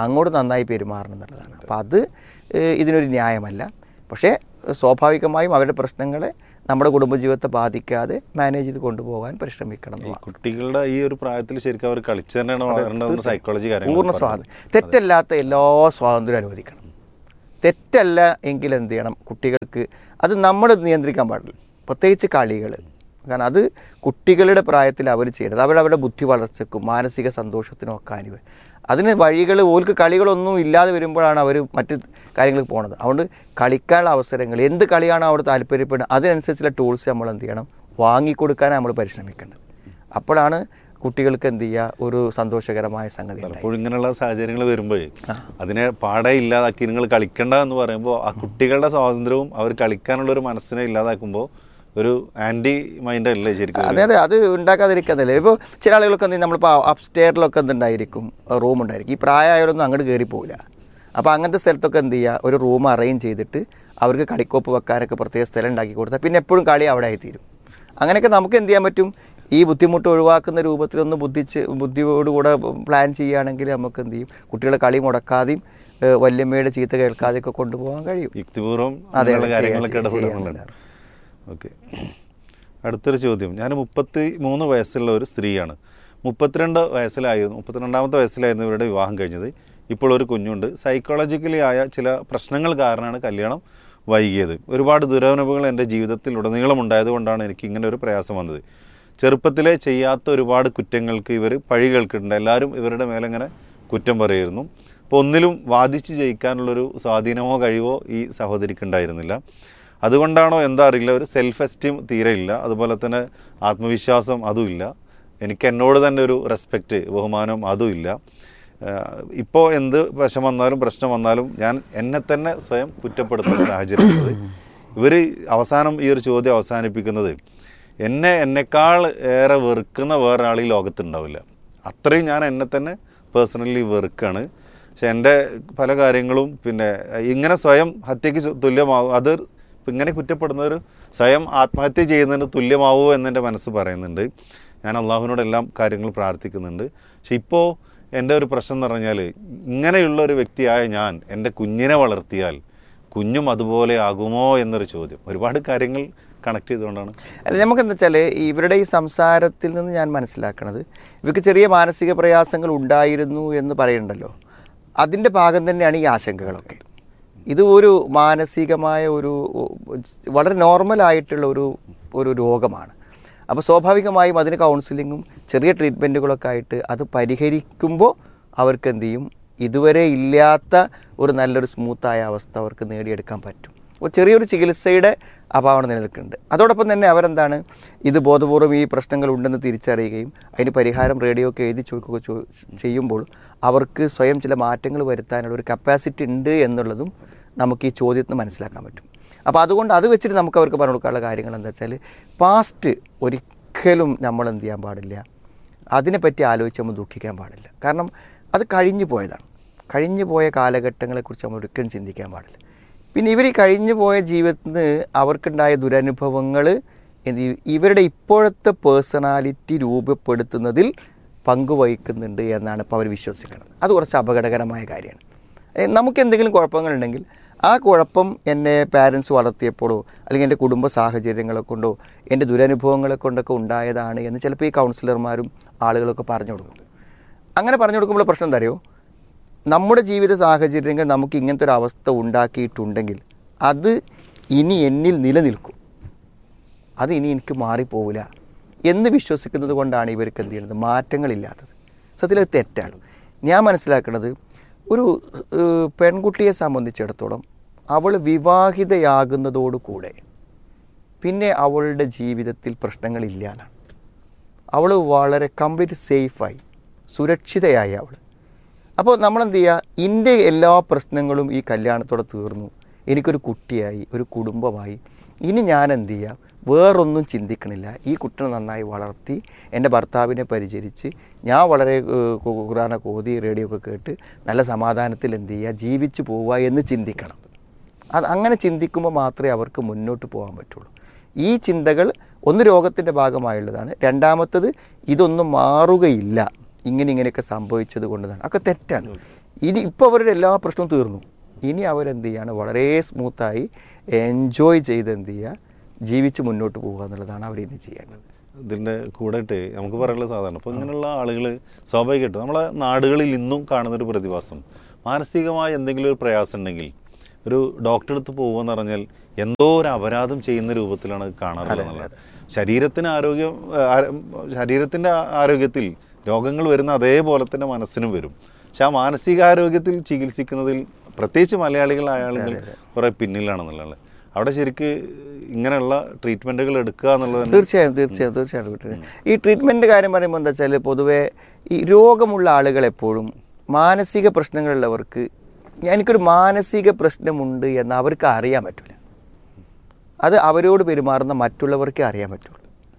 അങ്ങോട്ട് നന്നായി പെരുമാറണം എന്നുള്ളതാണ് അപ്പോൾ അത് ഏഹ്, ഇതിനൊരു ന്യായമല്ല പക്ഷേ സ്വാഭാവികമായും അവരുടെ പ്രശ്നങ്ങളെ നമ്മുടെ കുടുംബജീവിതത്തെ ബാധിക്കാതെ മാനേജ് ചെയ്ത് കൊണ്ടുപോകാൻ പരിശ്രമിക്കണം ഈ എന്നുള്ളതാണ്. കുട്ടികളുടെ ഈ ഒരു പ്രായത്തിൽ ശരിക്കും അവർ കളിച്ചു തന്നെയാണ് വളരേണ്ടതെന്ന് സൈക്കോളജി കാര്യങ്ങൾ പൂർണ്ണ സ്വാതന്ത്ര്യം തെറ്റല്ലാത്ത എല്ലാ സ്വാതന്ത്ര്യം അനുവദിക്കണം തെറ്റല്ല എങ്കിൽ എന്ത് ചെയ്യണം കുട്ടികൾക്ക് അത് നമ്മൾ നിയന്ത്രിക്കാൻ പാടില്ല പ്രത്യേകിച്ച് കളികൾ കാരണം അത് കുട്ടികളുടെ പ്രായത്തിൽ അവർ ചെയ്യണത് അവരവരുടെ ബുദ്ധി വളർച്ചയ്ക്കും മാനസിക സന്തോഷത്തിനും ഒക്കെ അനുവ അതിന് വഴികൾ ഓർക്ക് കളികളൊന്നും ഇല്ലാതെ വരുമ്പോഴാണ് അവർ മറ്റ് കാര്യങ്ങൾക്ക് പോണത് അതുകൊണ്ട് കളിക്കാനുള്ള അവസരങ്ങൾ എന്ത് കളിയാണോ അവർ താല്പര്യപ്പെടുന്നത് അതിനനുസരിച്ചുള്ള ടൂൾസ് നമ്മൾ എന്ത് ചെയ്യണം വാങ്ങിക്കൊടുക്കാനാണ് നമ്മൾ പരിശ്രമിക്കേണ്ടത് അപ്പോഴാണ് കുട്ടികൾക്ക് എന്ത് ചെയ്യുക ഒരു സന്തോഷകരമായ സംഗതി ഉണ്ടായി പലപ്പോഴും ഇങ്ങനെയുള്ള സാഹചര്യങ്ങൾ വരുമ്പോഴേ അതിനെ പാടെ ഇല്ലാതാക്കി നിങ്ങൾ കളിക്കണ്ട എന്ന് പറയുമ്പോൾ ആ കുട്ടികളുടെ സ്വാതന്ത്ര്യവും അവർ കളിക്കാനുള്ള ഒരു മനസ്സിനെ ഇല്ലാതാക്കുമ്പോൾ ഒരു ആന്റി മൈൻഡ് അല്ലേ ശരിക്കും അതെ അതെ അത് ഉണ്ടാക്കാതിരിക്കുന്നതല്ലേ ഇപ്പോൾ ചില ആളുകളൊക്കെ എന്ത് ചെയ്യും, നമ്മളിപ്പോൾ അപ് സ്റ്റെയറിലൊക്കെ എന്തുണ്ടായിരിക്കും റൂം ഉണ്ടായിരിക്കും ഈ പ്രായമായവരൊന്നും അങ്ങോട്ട് കയറി പോകില്ല അപ്പോൾ അങ്ങനത്തെ സ്ഥലത്തൊക്കെ എന്ത് ചെയ്യുക ഒരു റൂം അറേഞ്ച് ചെയ്തിട്ട് അവർക്ക് കളിക്കോപ്പ് വെക്കാനൊക്കെ പ്രത്യേക സ്ഥലം ഉണ്ടാക്കി കൊടുത്താൽ പിന്നെ എപ്പോഴും കളി അവിടെ ആയിത്തീരും അങ്ങനെയൊക്കെ നമുക്ക് എന്ത് ചെയ്യാൻ പറ്റും ഈ ബുദ്ധിമുട്ട് ഒഴിവാക്കുന്ന രൂപത്തിലൊന്ന് ബുദ്ധിച്ച് ബുദ്ധിയോടുകൂടെ പ്ലാൻ ചെയ്യുകയാണെങ്കിൽ നമുക്ക് എന്ത് ചെയ്യും കുട്ടികളെ കളി മുടക്കാതെയും ഏഹ് വല്യമ്മയുടെ ചീത്ത കേൾക്കാതെയൊക്കെ കൊണ്ടുപോകാൻ കഴിയും യുക്തിപൂർവ്വം അതെ, അങ്ങനെയുള്ള ചെയ്യാം, കാര്യങ്ങളൊക്കെ ചെയ്യാം, ഇടപെടുന്നുണ്ട് ചെയ്യാം. ഓക്കെ അടുത്തൊരു ചോദ്യം ഞാൻ മുപ്പത്തി മൂന്ന് വയസ്സുള്ള ഒരു സ്ത്രീയാണ് മുപ്പത്തിരണ്ട് വയസ്സിലായിരുന്നു മുപ്പത്തിരണ്ടാമത്തെ വയസ്സിലായിരുന്നു ഇവരുടെ വിവാഹം കഴിഞ്ഞത് ഇപ്പോൾ ഒരു കുഞ്ഞുണ്ട് സൈക്കോളജിക്കലി ആയ ചില പ്രശ്നങ്ങൾ കാരണമാണ് കല്യാണം വൈകിയത് ഒരുപാട് ദുരനുഭവങ്ങൾ എൻ്റെ ജീവിതത്തിൽ ഉടനീളം ഉണ്ടായതുകൊണ്ടാണ് എനിക്ക് ഇങ്ങനെ ഒരു പ്രയാസം വന്നത് ചെറുപ്പത്തിലെ ചെയ്യാത്ത ഒരുപാട് കുറ്റങ്ങൾക്ക് ഇവർ പഴി കേൾക്കുന്നുണ്ട് എല്ലാവരും ഇവരുടെ മേലെങ്ങനെ കുറ്റം പറയുമായിരുന്നു അപ്പോൾ ഒന്നിലും വാദിച്ച് ജയിക്കാനുള്ളൊരു സ്വാധീനമോ കഴിവോ ഈ സഹോദരിക്ക് ഉണ്ടായിരുന്നില്ല അതുകൊണ്ടാണോ എന്താ അറിയില്ല ഒരു സെൽഫ് എസ്റ്റീം തീരെ ഇല്ല അതുപോലെ തന്നെ ആത്മവിശ്വാസം അതും ഇല്ല എനിക്ക് എന്നോട് തന്നെ ഒരു റെസ്പെക്റ്റ് ബഹുമാനം അതും ഇല്ല ഇപ്പോൾ എന്ത് വശം വന്നാലും പ്രശ്നം വന്നാലും ഞാൻ എന്നെ തന്നെ സ്വയം കുറ്റപ്പെടുത്തുന്ന സാഹചര്യമുള്ളത് ഇവർ അവസാനം ഈ ഒരു ചോദ്യം അവസാനിപ്പിക്കുന്നത് എന്നെ എന്നെക്കാൾ ഏറെ വെറുക്കുന്ന വേറൊരാൾ ഈ ലോകത്തുണ്ടാവില്ല അത്രയും ഞാൻ എന്നെ തന്നെ പേഴ്സണലി വെറുക്കാണ് പക്ഷെ എൻ്റെ പല കാര്യങ്ങളും പിന്നെ ഇങ്ങനെ സ്വയം ഹത്യക്ക് ചു- തുല്യമാവും അത് ഇങ്ങനെ കുറ്റപ്പെടുന്നവർ സ്വയം ആത്മഹത്യ ചെയ്യുന്നതിന് തുല്യമാവുമോ എന്നെൻ്റെ മനസ്സ് പറയുന്നുണ്ട് ഞാൻ അള്ളാഹുവിനോട് എല്ലാം കാര്യങ്ങൾ പ്രാർത്ഥിക്കുന്നുണ്ട് പക്ഷെ ഇപ്പോൾ എൻ്റെ ഒരു പ്രശ്നം എന്ന് പറഞ്ഞാൽ ഇങ്ങനെയുള്ള ഒരു വ്യക്തിയായ ഞാൻ എൻ്റെ കുഞ്ഞിനെ വളർത്തിയാൽ കുഞ്ഞും അതുപോലെ ആകുമോ എന്നൊരു ചോദ്യം ഒരുപാട് കാര്യങ്ങൾ കണക്ട് ചെയ്തുകൊണ്ടാണ് അല്ല നമുക്ക് എന്താ വെച്ചാൽ ഇവരുടെ ഈ സംസാരത്തിൽ നിന്ന് ഞാൻ മനസ്സിലാക്കണത് ഇവർക്ക് ചെറിയ മാനസിക പ്രയാസങ്ങൾ ഉണ്ടായിരുന്നു എന്ന് പറയുന്നുണ്ടല്ലോ അതിൻ്റെ ഭാഗം തന്നെയാണ് ഈ ആശങ്കകളൊക്കെ ഇത് ഒരു മാനസികമായ ഒരു വളരെ നോർമലായിട്ടുള്ള ഒരു ഒരു രോഗമാണ് അപ്പോൾ സ്വാഭാവികമായും അതിന് കൗൺസിലിങ്ങും ചെറിയ ട്രീറ്റ്മെൻറ്റുകളൊക്കെ ആയിട്ട് അത് പരിഹരിക്കുമ്പോൾ അവർക്ക് എന്ത് ചെയ്യും ഇതുവരെ ഇല്ലാത്ത ഒരു നല്ലൊരു സ്മൂത്തായ അവസ്ഥ അവർക്ക് നേടിയെടുക്കാൻ പറ്റും അപ്പോൾ ചെറിയൊരു ചികിത്സയുടെ അഭാവം നിലനിൽക്കുന്നുണ്ട് അതോടൊപ്പം തന്നെ അവരെന്താണ് ഇത് ബോധപൂർവം ഈ പ്രശ്നങ്ങൾ ഉണ്ടെന്ന് തിരിച്ചറിയുകയും അതിന് പരിഹാരം റേഡിയോ ഒക്കെ എഴുതി ചോദിക്കുക ചോ- ചെയ്യുമ്പോൾ അവർക്ക് സ്വയം ചില മാറ്റങ്ങൾ വരുത്താനുള്ള ഒരു കപ്പാസിറ്റി ഉണ്ട് എന്നുള്ളതും നമുക്ക് ഈ ചോദ്യത്തിൽ നിന്ന് മനസ്സിലാക്കാൻ പറ്റും അപ്പോൾ അതുകൊണ്ട് അത് വെച്ചിട്ട് നമുക്ക് അവർക്ക് പറഞ്ഞു കൊടുക്കാനുള്ള കാര്യങ്ങൾ എന്താ വെച്ചാൽ പാസ്റ്റ് ഒരിക്കലും നമ്മൾ എന്ത് ചെയ്യാൻ പാടില്ല അതിനെപ്പറ്റി ആലോചിച്ച് നമ്മൾ ദുഃഖിക്കാൻ പാടില്ല കാരണം അത് കഴിഞ്ഞു പോയതാണ് കഴിഞ്ഞു പോയ കാലഘട്ടങ്ങളെക്കുറിച്ച് നമ്മൾ ഒരിക്കലും ചിന്തിക്കാൻ പാടില്ല പിന്നെ ഇവർ ഈ കഴിഞ്ഞു പോയ ജീവിതത്തിൽ നിന്ന് അവർക്കുണ്ടായ ദുരനുഭവങ്ങൾ എന്ത് ചെയ്യും? ഇവരുടെ ഇപ്പോഴത്തെ പേഴ്സണാലിറ്റി രൂപപ്പെടുത്തുന്നതിൽ പങ്കുവഹിക്കുന്നുണ്ട് എന്നാണ് ഇപ്പോൾ അവർ വിശ്വസിക്കുന്നത് അത് കുറച്ച് അപകടകരമായ കാര്യമാണ് ഏ, നമുക്ക് എന്തെങ്കിലും കുഴപ്പങ്ങളുണ്ടെങ്കിൽ ആ കുഴപ്പം എന്നെ പാരൻസ് വളർത്തിയപ്പോഴോ അല്ലെങ്കിൽ എൻ്റെ കുടുംബ സാഹചര്യങ്ങളെ കൊണ്ടോ എൻ്റെ ദുരനുഭവങ്ങളെ കൊണ്ടൊക്കെ ഉണ്ടായതാണ് എന്ന് ചിലപ്പോൾ ഈ കൗൺസിലർമാരും ആളുകളൊക്കെ പറഞ്ഞു കൊടുക്കും അങ്ങനെ പറഞ്ഞു കൊടുക്കുമ്പോൾ പ്രശ്നം എന്താ അറിയോ നമ്മുടെ ജീവിത സാഹചര്യങ്ങൾ നമുക്ക് ഇങ്ങനത്തെ ഒരു അവസ്ഥ ഉണ്ടാക്കിയിട്ടുണ്ടെങ്കിൽ അത് ഇനി എന്നിൽ നിലനിൽക്കും അത് ഇനി എനിക്ക് മാറിപ്പോവില്ല എന്ന് വിശ്വസിക്കുന്നത് കൊണ്ടാണ് ഇവർക്ക് എന്ത് ചെയ്യുന്നത് മാറ്റങ്ങളില്ലാത്തത് സത്യത്തിൽ അത് തെറ്റാണ് ഞാൻ മനസ്സിലാക്കുന്നത് ഒരു ഏഹ്, പെൺകുട്ടിയെ സംബന്ധിച്ചിടത്തോളം അവൾ വിവാഹിതയാകുന്നതോടുകൂടെ പിന്നെ അവളുടെ ജീവിതത്തിൽ പ്രശ്നങ്ങളില്ല എന്നാണ് അവൾ വളരെ കംപ്ലീറ്റ് സേഫായി സുരക്ഷിതയായി അവൾ അപ്പോൾ നമ്മളെന്ത് ചെയ്യുക എൻ്റെ എല്ലാ പ്രശ്നങ്ങളും ഈ കല്യാണത്തോടെ തീർന്നു എനിക്കൊരു കുട്ടിയായി ഒരു കുടുംബമായി ഇനി ഞാൻ എന്ത് ചെയ്യുക വേറൊന്നും ചിന്തിക്കണില്ല ഈ കുട്ടിനെ നന്നായി വളർത്തി എൻ്റെ ഭർത്താവിനെ പരിചരിച്ച് ഞാൻ വളരെ ഏഹ്, കു- ഖുറാനൊക്കെ ഓതി റേഡിയോ ഒക്കെ കേട്ട് നല്ല സമാധാനത്തിൽ എന്ത് ചെയ്യുക ജീവിച്ചു പോവുക എന്ന് ചിന്തിക്കണം അത് അങ്ങനെ ചിന്തിക്കുമ്പോൾ മാത്രമേ അവർക്ക് മുന്നോട്ട് പോകാൻ പറ്റുള്ളൂ ഈ ചിന്തകൾ ഒന്ന് രോഗത്തിൻ്റെ ഭാഗമായുള്ളതാണ് രണ്ടാമത്തത് ഇതൊന്നും മാറുകയില്ല ഇങ്ങനെ ഇങ്ങനെയൊക്കെ സംഭവിച്ചത് കൊണ്ടതാണ് ഒക്കെ തെറ്റാണ് ഇനി ഇപ്പോൾ അവരുടെ എല്ലാ പ്രശ്നവും തീർന്നു ഇനി അവരെന്ത് ചെയ്യാണ് വളരെ സ്മൂത്തായി എൻജോയ് ചെയ്ത് എന്ത് ചെയ്യുക ജീവിച്ച് മുന്നോട്ട് പോകുക എന്നുള്ളതാണ് അവർ ഇനി ചെയ്യേണ്ടത് ഇതിൻ്റെ കൂടെയിട്ട് നമുക്ക് പറയാനുള്ള സാധാരണ അപ്പോൾ ഇങ്ങനെയുള്ള ആളുകൾ സ്വാഭാവികമായിട്ടും നമ്മളെ നാടുകളിൽ ഇന്നും കാണുന്നൊരു പ്രതിഭാസം മാനസികമായ എന്തെങ്കിലും ഒരു പ്രയാസം ഉണ്ടെങ്കിൽ ഒരു ഡോക്ടറെ അടുത്ത് പോകുമെന്ന് പറഞ്ഞാൽ എന്തോ ഒരു അപരാധം ചെയ്യുന്ന രൂപത്തിലാണ് അത് കാണാറുള്ളത് എന്നുള്ളത്. ശരീരത്തിന് ആരോഗ്യം ആ- ശരീരത്തിൻ്റെ ആരോഗ്യത്തിൽ രോഗങ്ങൾ വരുന്ന അതേപോലെ തന്നെ മനസ്സിനും വരും പക്ഷെ ആ മാനസികാരോഗ്യത്തിൽ ചികിത്സിക്കുന്നതിൽ പ്രത്യേകിച്ച് മലയാളികളായ ആളുകൾ കുറേ പിന്നിലാണെന്നുള്ളത് അവിടെ ശരിക്ക് ഇങ്ങനെയുള്ള ട്രീറ്റ്മെൻറ്റുകൾ എടുക്കുക എന്നുള്ളത് തന്നെ തീർച്ചയായും തീർച്ചയായും തീർച്ചയായും വിട്ടു. ഈ ട്രീറ്റ്മെൻറ്റ് കാര്യം പറയുമ്പോൾ എന്താ വെച്ചാൽ പൊതുവേ ഈ രോഗമുള്ള ആളുകൾ എപ്പോഴും മാനസിക പ്രശ്നങ്ങളുള്ളവർക്ക് ഞാൻ- എനിക്കൊരു മാനസിക പ്രശ്നമുണ്ട് എന്ന് അവർക്ക് അറിയാൻ പറ്റില്ല അത് അവരോട് പെരുമാറുന്ന മറ്റുള്ളവർക്കേ അറിയാൻ പറ്റുള്ളൂ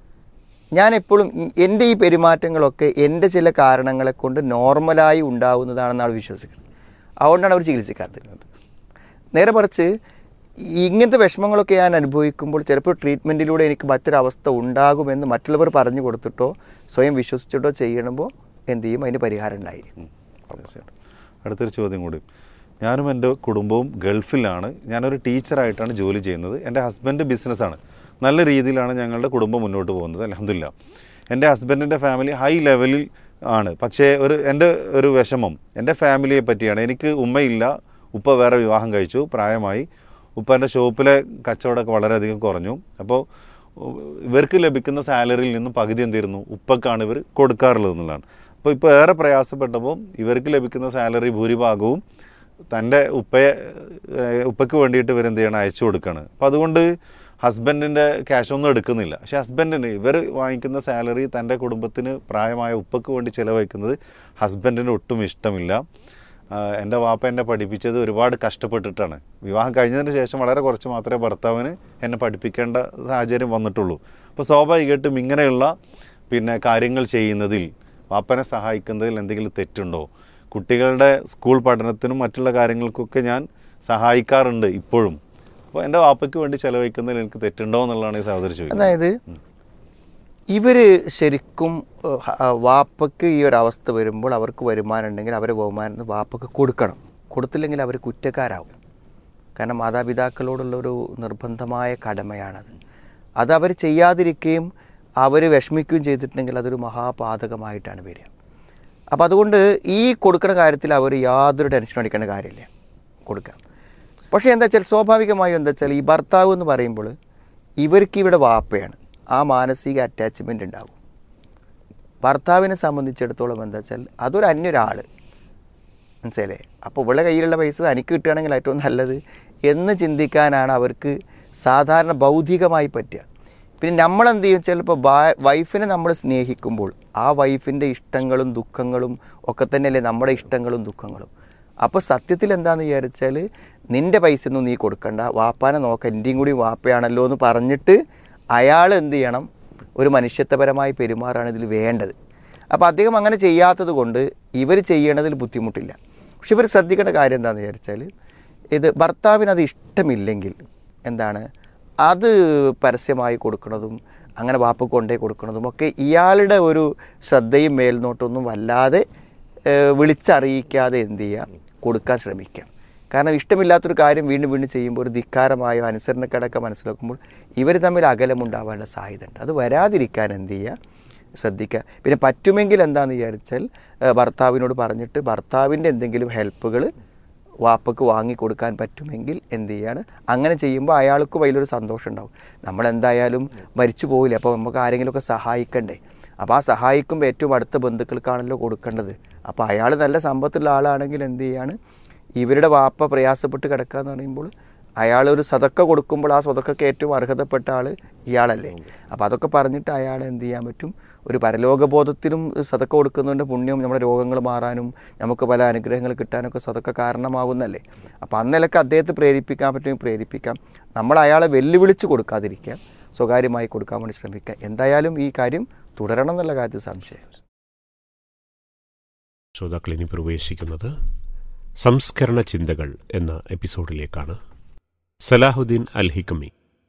ഞാൻ എപ്പോഴും ഈ- എൻ്റെ ഈ പെരുമാറ്റങ്ങളൊക്കെ എൻ്റെ ചില കാരണങ്ങളെ കൊണ്ട് നോർമലായി ഉണ്ടാവുന്നതാണെന്നാണ് വിശ്വസിക്കുന്നത് അതുകൊണ്ടാണ് അവർ ചികിത്സിക്കാത്തത് നേരെ മറിച്ച് ഇങ്ങനത്തെ വിഷമങ്ങളൊക്കെ ഞാൻ അനുഭവിക്കുമ്പോൾ ചിലപ്പോൾ ട്രീറ്റ്മെൻറ്റിലൂടെ എനിക്ക് മറ്റൊരവസ്ഥ ഉണ്ടാകുമെന്ന് മറ്റുള്ളവർ പറഞ്ഞു കൊടുത്തിട്ടോ സ്വയം വിശ്വസിച്ചിട്ടോ ചെയ്യണമ്പോൾ എന്ത് ചെയ്യും അതിന് പരിഹാരം ഉണ്ടായിരിക്കും തീർച്ചയായിട്ടും അടുത്തൊരു ചോദ്യം കൂടി ഞാനും എൻ്റെ കുടുംബവും ഗൾഫിലാണ് ഞാനൊരു ടീച്ചറായിട്ടാണ് ജോലി ചെയ്യുന്നത് എൻ്റെ ഹസ്ബൻഡ് ബിസിനസ്സാണ് നല്ല രീതിയിലാണ് ഞങ്ങളുടെ കുടുംബം മുന്നോട്ട് പോകുന്നത് അലഹമില്ല എൻ്റെ ഹസ്ബൻഡിൻ്റെ ഫാമിലി ഹൈ ലെവലിൽ ആണ് പക്ഷേ ഒരു എൻ്റെ ഒരു വിഷമം എൻ്റെ ഫാമിലിയെ പറ്റിയാണ് എനിക്ക് ഉമ്മയില്ല ഉപ്പ വേറെ വിവാഹം കഴിച്ചു പ്രായമായി ഉപ്പൻ്റെ ഷോപ്പിലെ കച്ചവടമൊക്കെ വളരെയധികം കുറഞ്ഞു അപ്പോൾ ഇവർക്ക് ലഭിക്കുന്ന സാലറിയിൽ നിന്നും പകുതി എന്തിരുന്നു ഉപ്പക്കാണ് ഇവർ കൊടുക്കാറുള്ളത് എന്നുള്ളതാണ് അപ്പോൾ ഇപ്പോൾ ഏറെ പ്രയാസപ്പെട്ടപ്പോൾ ഇവർക്ക് ലഭിക്കുന്ന സാലറി ഭൂരിഭാഗവും തൻ്റെ ഉപ്പയെ ഏഹ്, ഉപ്പയ്ക്ക് വേണ്ടിയിട്ട് ഇവരെന്ത് ചെയ്യണം അയച്ചു കൊടുക്കുകയാണ് അപ്പോൾ അതുകൊണ്ട് ഹസ്ബൻഡിൻ്റെ ക്യാഷ് ഒന്നും എടുക്കുന്നില്ല പക്ഷേ ഹസ്ബൻഡിന് ഇവർ വാങ്ങിക്കുന്ന സാലറി തൻ്റെ കുടുംബത്തിന് പ്രായമായ ഉപ്പയ്ക്ക് വേണ്ടി ചിലവഴിക്കുന്നത് ഹസ്ബൻഡിന് ഒട്ടും ഇഷ്ടമില്ല ആഹ് എൻ്റെ വാപ്പ എന്നെ പഠിപ്പിച്ചത് ഒരുപാട് കഷ്ടപ്പെട്ടിട്ടാണ് വിവാഹം കഴിഞ്ഞതിന് ശേഷം വളരെ കുറച്ച് മാത്രമേ ഭർത്താവിന് എന്നെ പഠിപ്പിക്കേണ്ട സാഹചര്യം വന്നിട്ടുള്ളൂ അപ്പോൾ സ്വാഭാവികമായിട്ടും ഇങ്ങനെയുള്ള പിന്നെ കാര്യങ്ങൾ ചെയ്യുന്നതിൽ വാപ്പനെ സഹായിക്കുന്നതിൽ എന്തെങ്കിലും തെറ്റുണ്ടോ കുട്ടികളുടെ സ്കൂൾ പഠനത്തിനും മറ്റുള്ള കാര്യങ്ങൾക്കൊക്കെ ഞാൻ സഹായിക്കാറുണ്ട് ഇപ്പോഴും അപ്പോൾ എൻ്റെ വാപ്പയ്ക്ക് വേണ്ടി ചെലവഴിക്കുന്നതിൽ എനിക്ക് തെറ്റുണ്ടോ എന്നുള്ളതാണ് ഈ സഹോദരി ചോദിക്കുന്നത് അതായത് ഇവർ ശരിക്കും ഏഹ്, ഹ- ആ, വാപ്പയ്ക്ക് ഈ ഒരു അവസ്ഥ വരുമ്പോൾ അവർക്ക് വരുമാനം ഉണ്ടെങ്കിൽ അവരെ ബഹുമാനം വാപ്പയ്ക്ക് കൊടുക്കണം കൊടുത്തില്ലെങ്കിൽ അവർ കുറ്റക്കാരാവും കാരണം മാതാപിതാക്കളോടുള്ള ഒരു നിർബന്ധമായ കടമയാണത് അത് അവർ ചെയ്യാതിരിക്കുകയും അവർ വിഷമിക്കുകയും ചെയ്തിട്ടുണ്ടെങ്കിൽ അതൊരു മഹാപാതകമായിട്ടാണ് വരിക അപ്പോൾ അതുകൊണ്ട് ഈ കൊടുക്കുന്ന കാര്യത്തിൽ അവർ യാതൊരു ടെൻഷനും അടിക്കേണ്ട കാര്യമില്ല കൊടുക്കാം പക്ഷേ എന്താ വെച്ചാൽ സ്വാഭാവികമായും എന്താ വെച്ചാൽ ഈ ഭർത്താവ് എന്ന് പറയുമ്പോൾ ഇവർക്ക് ഇവിടെ വാപ്പയാണ് ആ മാനസിക അറ്റാച്ച്മെൻ്റ് ഉണ്ടാകും ഭർത്താവിനെ സംബന്ധിച്ചിടത്തോളം എന്താ വെച്ചാൽ അതൊരു അന്യൊരാൾ മനസ്സിലേ അപ്പോൾ ഇവളുടെ കയ്യിലുള്ള പൈസ തനിക്ക് കിട്ടുകയാണെങ്കിൽ ഏറ്റവും നല്ലത് എന്ന് ചിന്തിക്കാനാണ് അവർക്ക് സാധാരണ ഭൗതികമായി പറ്റുക പിന്നെ നമ്മളെന്ത് ചെയ്യും ചിലപ്പോൾ വൈഫിനെ നമ്മൾ സ്നേഹിക്കുമ്പോൾ ആ വൈഫിൻ്റെ ഇഷ്ടങ്ങളും ദുഃഖങ്ങളും ഒക്കെ തന്നെയല്ലേ നമ്മുടെ ഇഷ്ടങ്ങളും ദുഃഖങ്ങളും അപ്പോൾ സത്യത്തിൽ എന്താണെന്ന് വിചാരിച്ചാൽ നിൻ്റെ പൈസ ഒന്നും നീ കൊടുക്കണ്ട വാപ്പാനെ നോക്ക എൻ്റെയും കൂടി വാപ്പയാണല്ലോ എന്ന് പറഞ്ഞിട്ട് അയാൾ എന്ത് ചെയ്യണം ഒരു മനുഷ്യത്വപരമായി പെരുമാറാണ് ഇതിൽ വേണ്ടത് അപ്പോൾ അദ്ദേഹം അങ്ങനെ ചെയ്യാത്തത് കൊണ്ട് ഇവർ ചെയ്യണതിൽ ബുദ്ധിമുട്ടില്ല പക്ഷെ ഇവർ ശ്രദ്ധിക്കേണ്ട കാര്യം എന്താണെന്ന് വിചാരിച്ചാൽ ഇത് ഭർത്താവിന് അത് ഇഷ്ടമില്ലെങ്കിൽ എന്താണ് അത് പരസ്യമായി കൊടുക്കുന്നതും അങ്ങനെ വാപ്പ കൊണ്ടേ കൊടുക്കുന്നതും ഒക്കെ ഇയാളുടെ ഒരു ശ്രദ്ധയും മേൽനോട്ടൊന്നും വല്ലാതെ ഏഹ്, വിളിച്ചറിയിക്കാതെ എന്ത് ചെയ്യുക കൊടുക്കാൻ ശ്രമിക്കുക കാരണം ഇഷ്ടമില്ലാത്തൊരു കാര്യം വീണ്ടും വീണ്ടും ചെയ്യുമ്പോൾ ഒരു ധിക്കാരമായോ അനുസരണക്കടക്കം മനസ്സിലാക്കുമ്പോൾ ഇവർ തമ്മിൽ അകലമുണ്ടാവാനുള്ള സാധ്യതയുണ്ട് അത് വരാതിരിക്കാൻ എന്ത് ചെയ്യുക ശ്രദ്ധിക്കുക പിന്നെ പറ്റുമെങ്കിൽ എന്താണെന്ന് വിചാരിച്ചാൽ ഏഹ്, ഭർത്താവിനോട് പറഞ്ഞിട്ട് ഭർത്താവിൻ്റെ എന്തെങ്കിലും ഹെൽപ്പുകൾ വാപ്പക്ക് വാങ്ങിക്കൊടുക്കാൻ പറ്റുമെങ്കിൽ എന്ത് ചെയ്യാണ് അങ്ങനെ ചെയ്യുമ്പോൾ അയാൾക്കും അതിലൊരു സന്തോഷം ഉണ്ടാവും നമ്മളെന്തായാലും മരിച്ചു പോകില്ല അപ്പോൾ നമുക്ക് ആരെങ്കിലുമൊക്കെ സഹായിക്കണ്ടേ അപ്പോൾ ആ സഹായിക്കുമ്പോൾ ഏറ്റവും അടുത്ത ബന്ധുക്കൾക്കാണല്ലോ കൊടുക്കേണ്ടത് അപ്പോൾ അയാൾ നല്ല സമ്പത്തുള്ള ആളാണെങ്കിൽ എന്ത് ചെയ്യാണ് ഇവരുടെ വാപ്പ പ്രയാസപ്പെട്ട് കിടക്കുക എന്ന് പറയുമ്പോൾ അയാൾ ഒരു സതക്ക കൊടുക്കുമ്പോൾ ആ സ്വതക്കൊക്കെ ഏറ്റവും അർഹതപ്പെട്ട ആൾ ഇയാളല്ലേ അപ്പോൾ അതൊക്കെ പറഞ്ഞിട്ട് അയാൾ എന്ത് ചെയ്യാൻ പറ്റും ഒരു പരലോകബോധത്തിലും സതക്ക കൊടുക്കുന്നതിൻ്റെ പുണ്യം നമ്മുടെ രോഗങ്ങൾ മാറാനും നമുക്ക് പല അനുഗ്രഹങ്ങൾ കിട്ടാനൊക്കെ സതക്ക കാരണമാകുന്നല്ലേ അപ്പോൾ അന്നിലൊക്കെ അദ്ദേഹത്തെ പ്രേരിപ്പിക്കാൻ പറ്റുമെങ്കിൽ പ്രേരിപ്പിക്കാം നമ്മൾ അയാളെ വെല്ലുവിളിച്ച് കൊടുക്കാതിരിക്കുക സ്വകാര്യമായി കൊടുക്കാൻ വേണ്ടി ശ്രമിക്കുക എന്തായാലും ഈ കാര്യം തുടരണം എന്നുള്ള കാര്യത്തിൽ സംശയം ശ്രോതാക്കൾ ഇനി പ്രവേശിക്കുന്നത് സംസ്കരണ ചിന്തകൾ എന്ന എപ്പിസോഡിലേക്കാണ് സലാഹുദ്ദീൻ അൽ ഹിക്കമി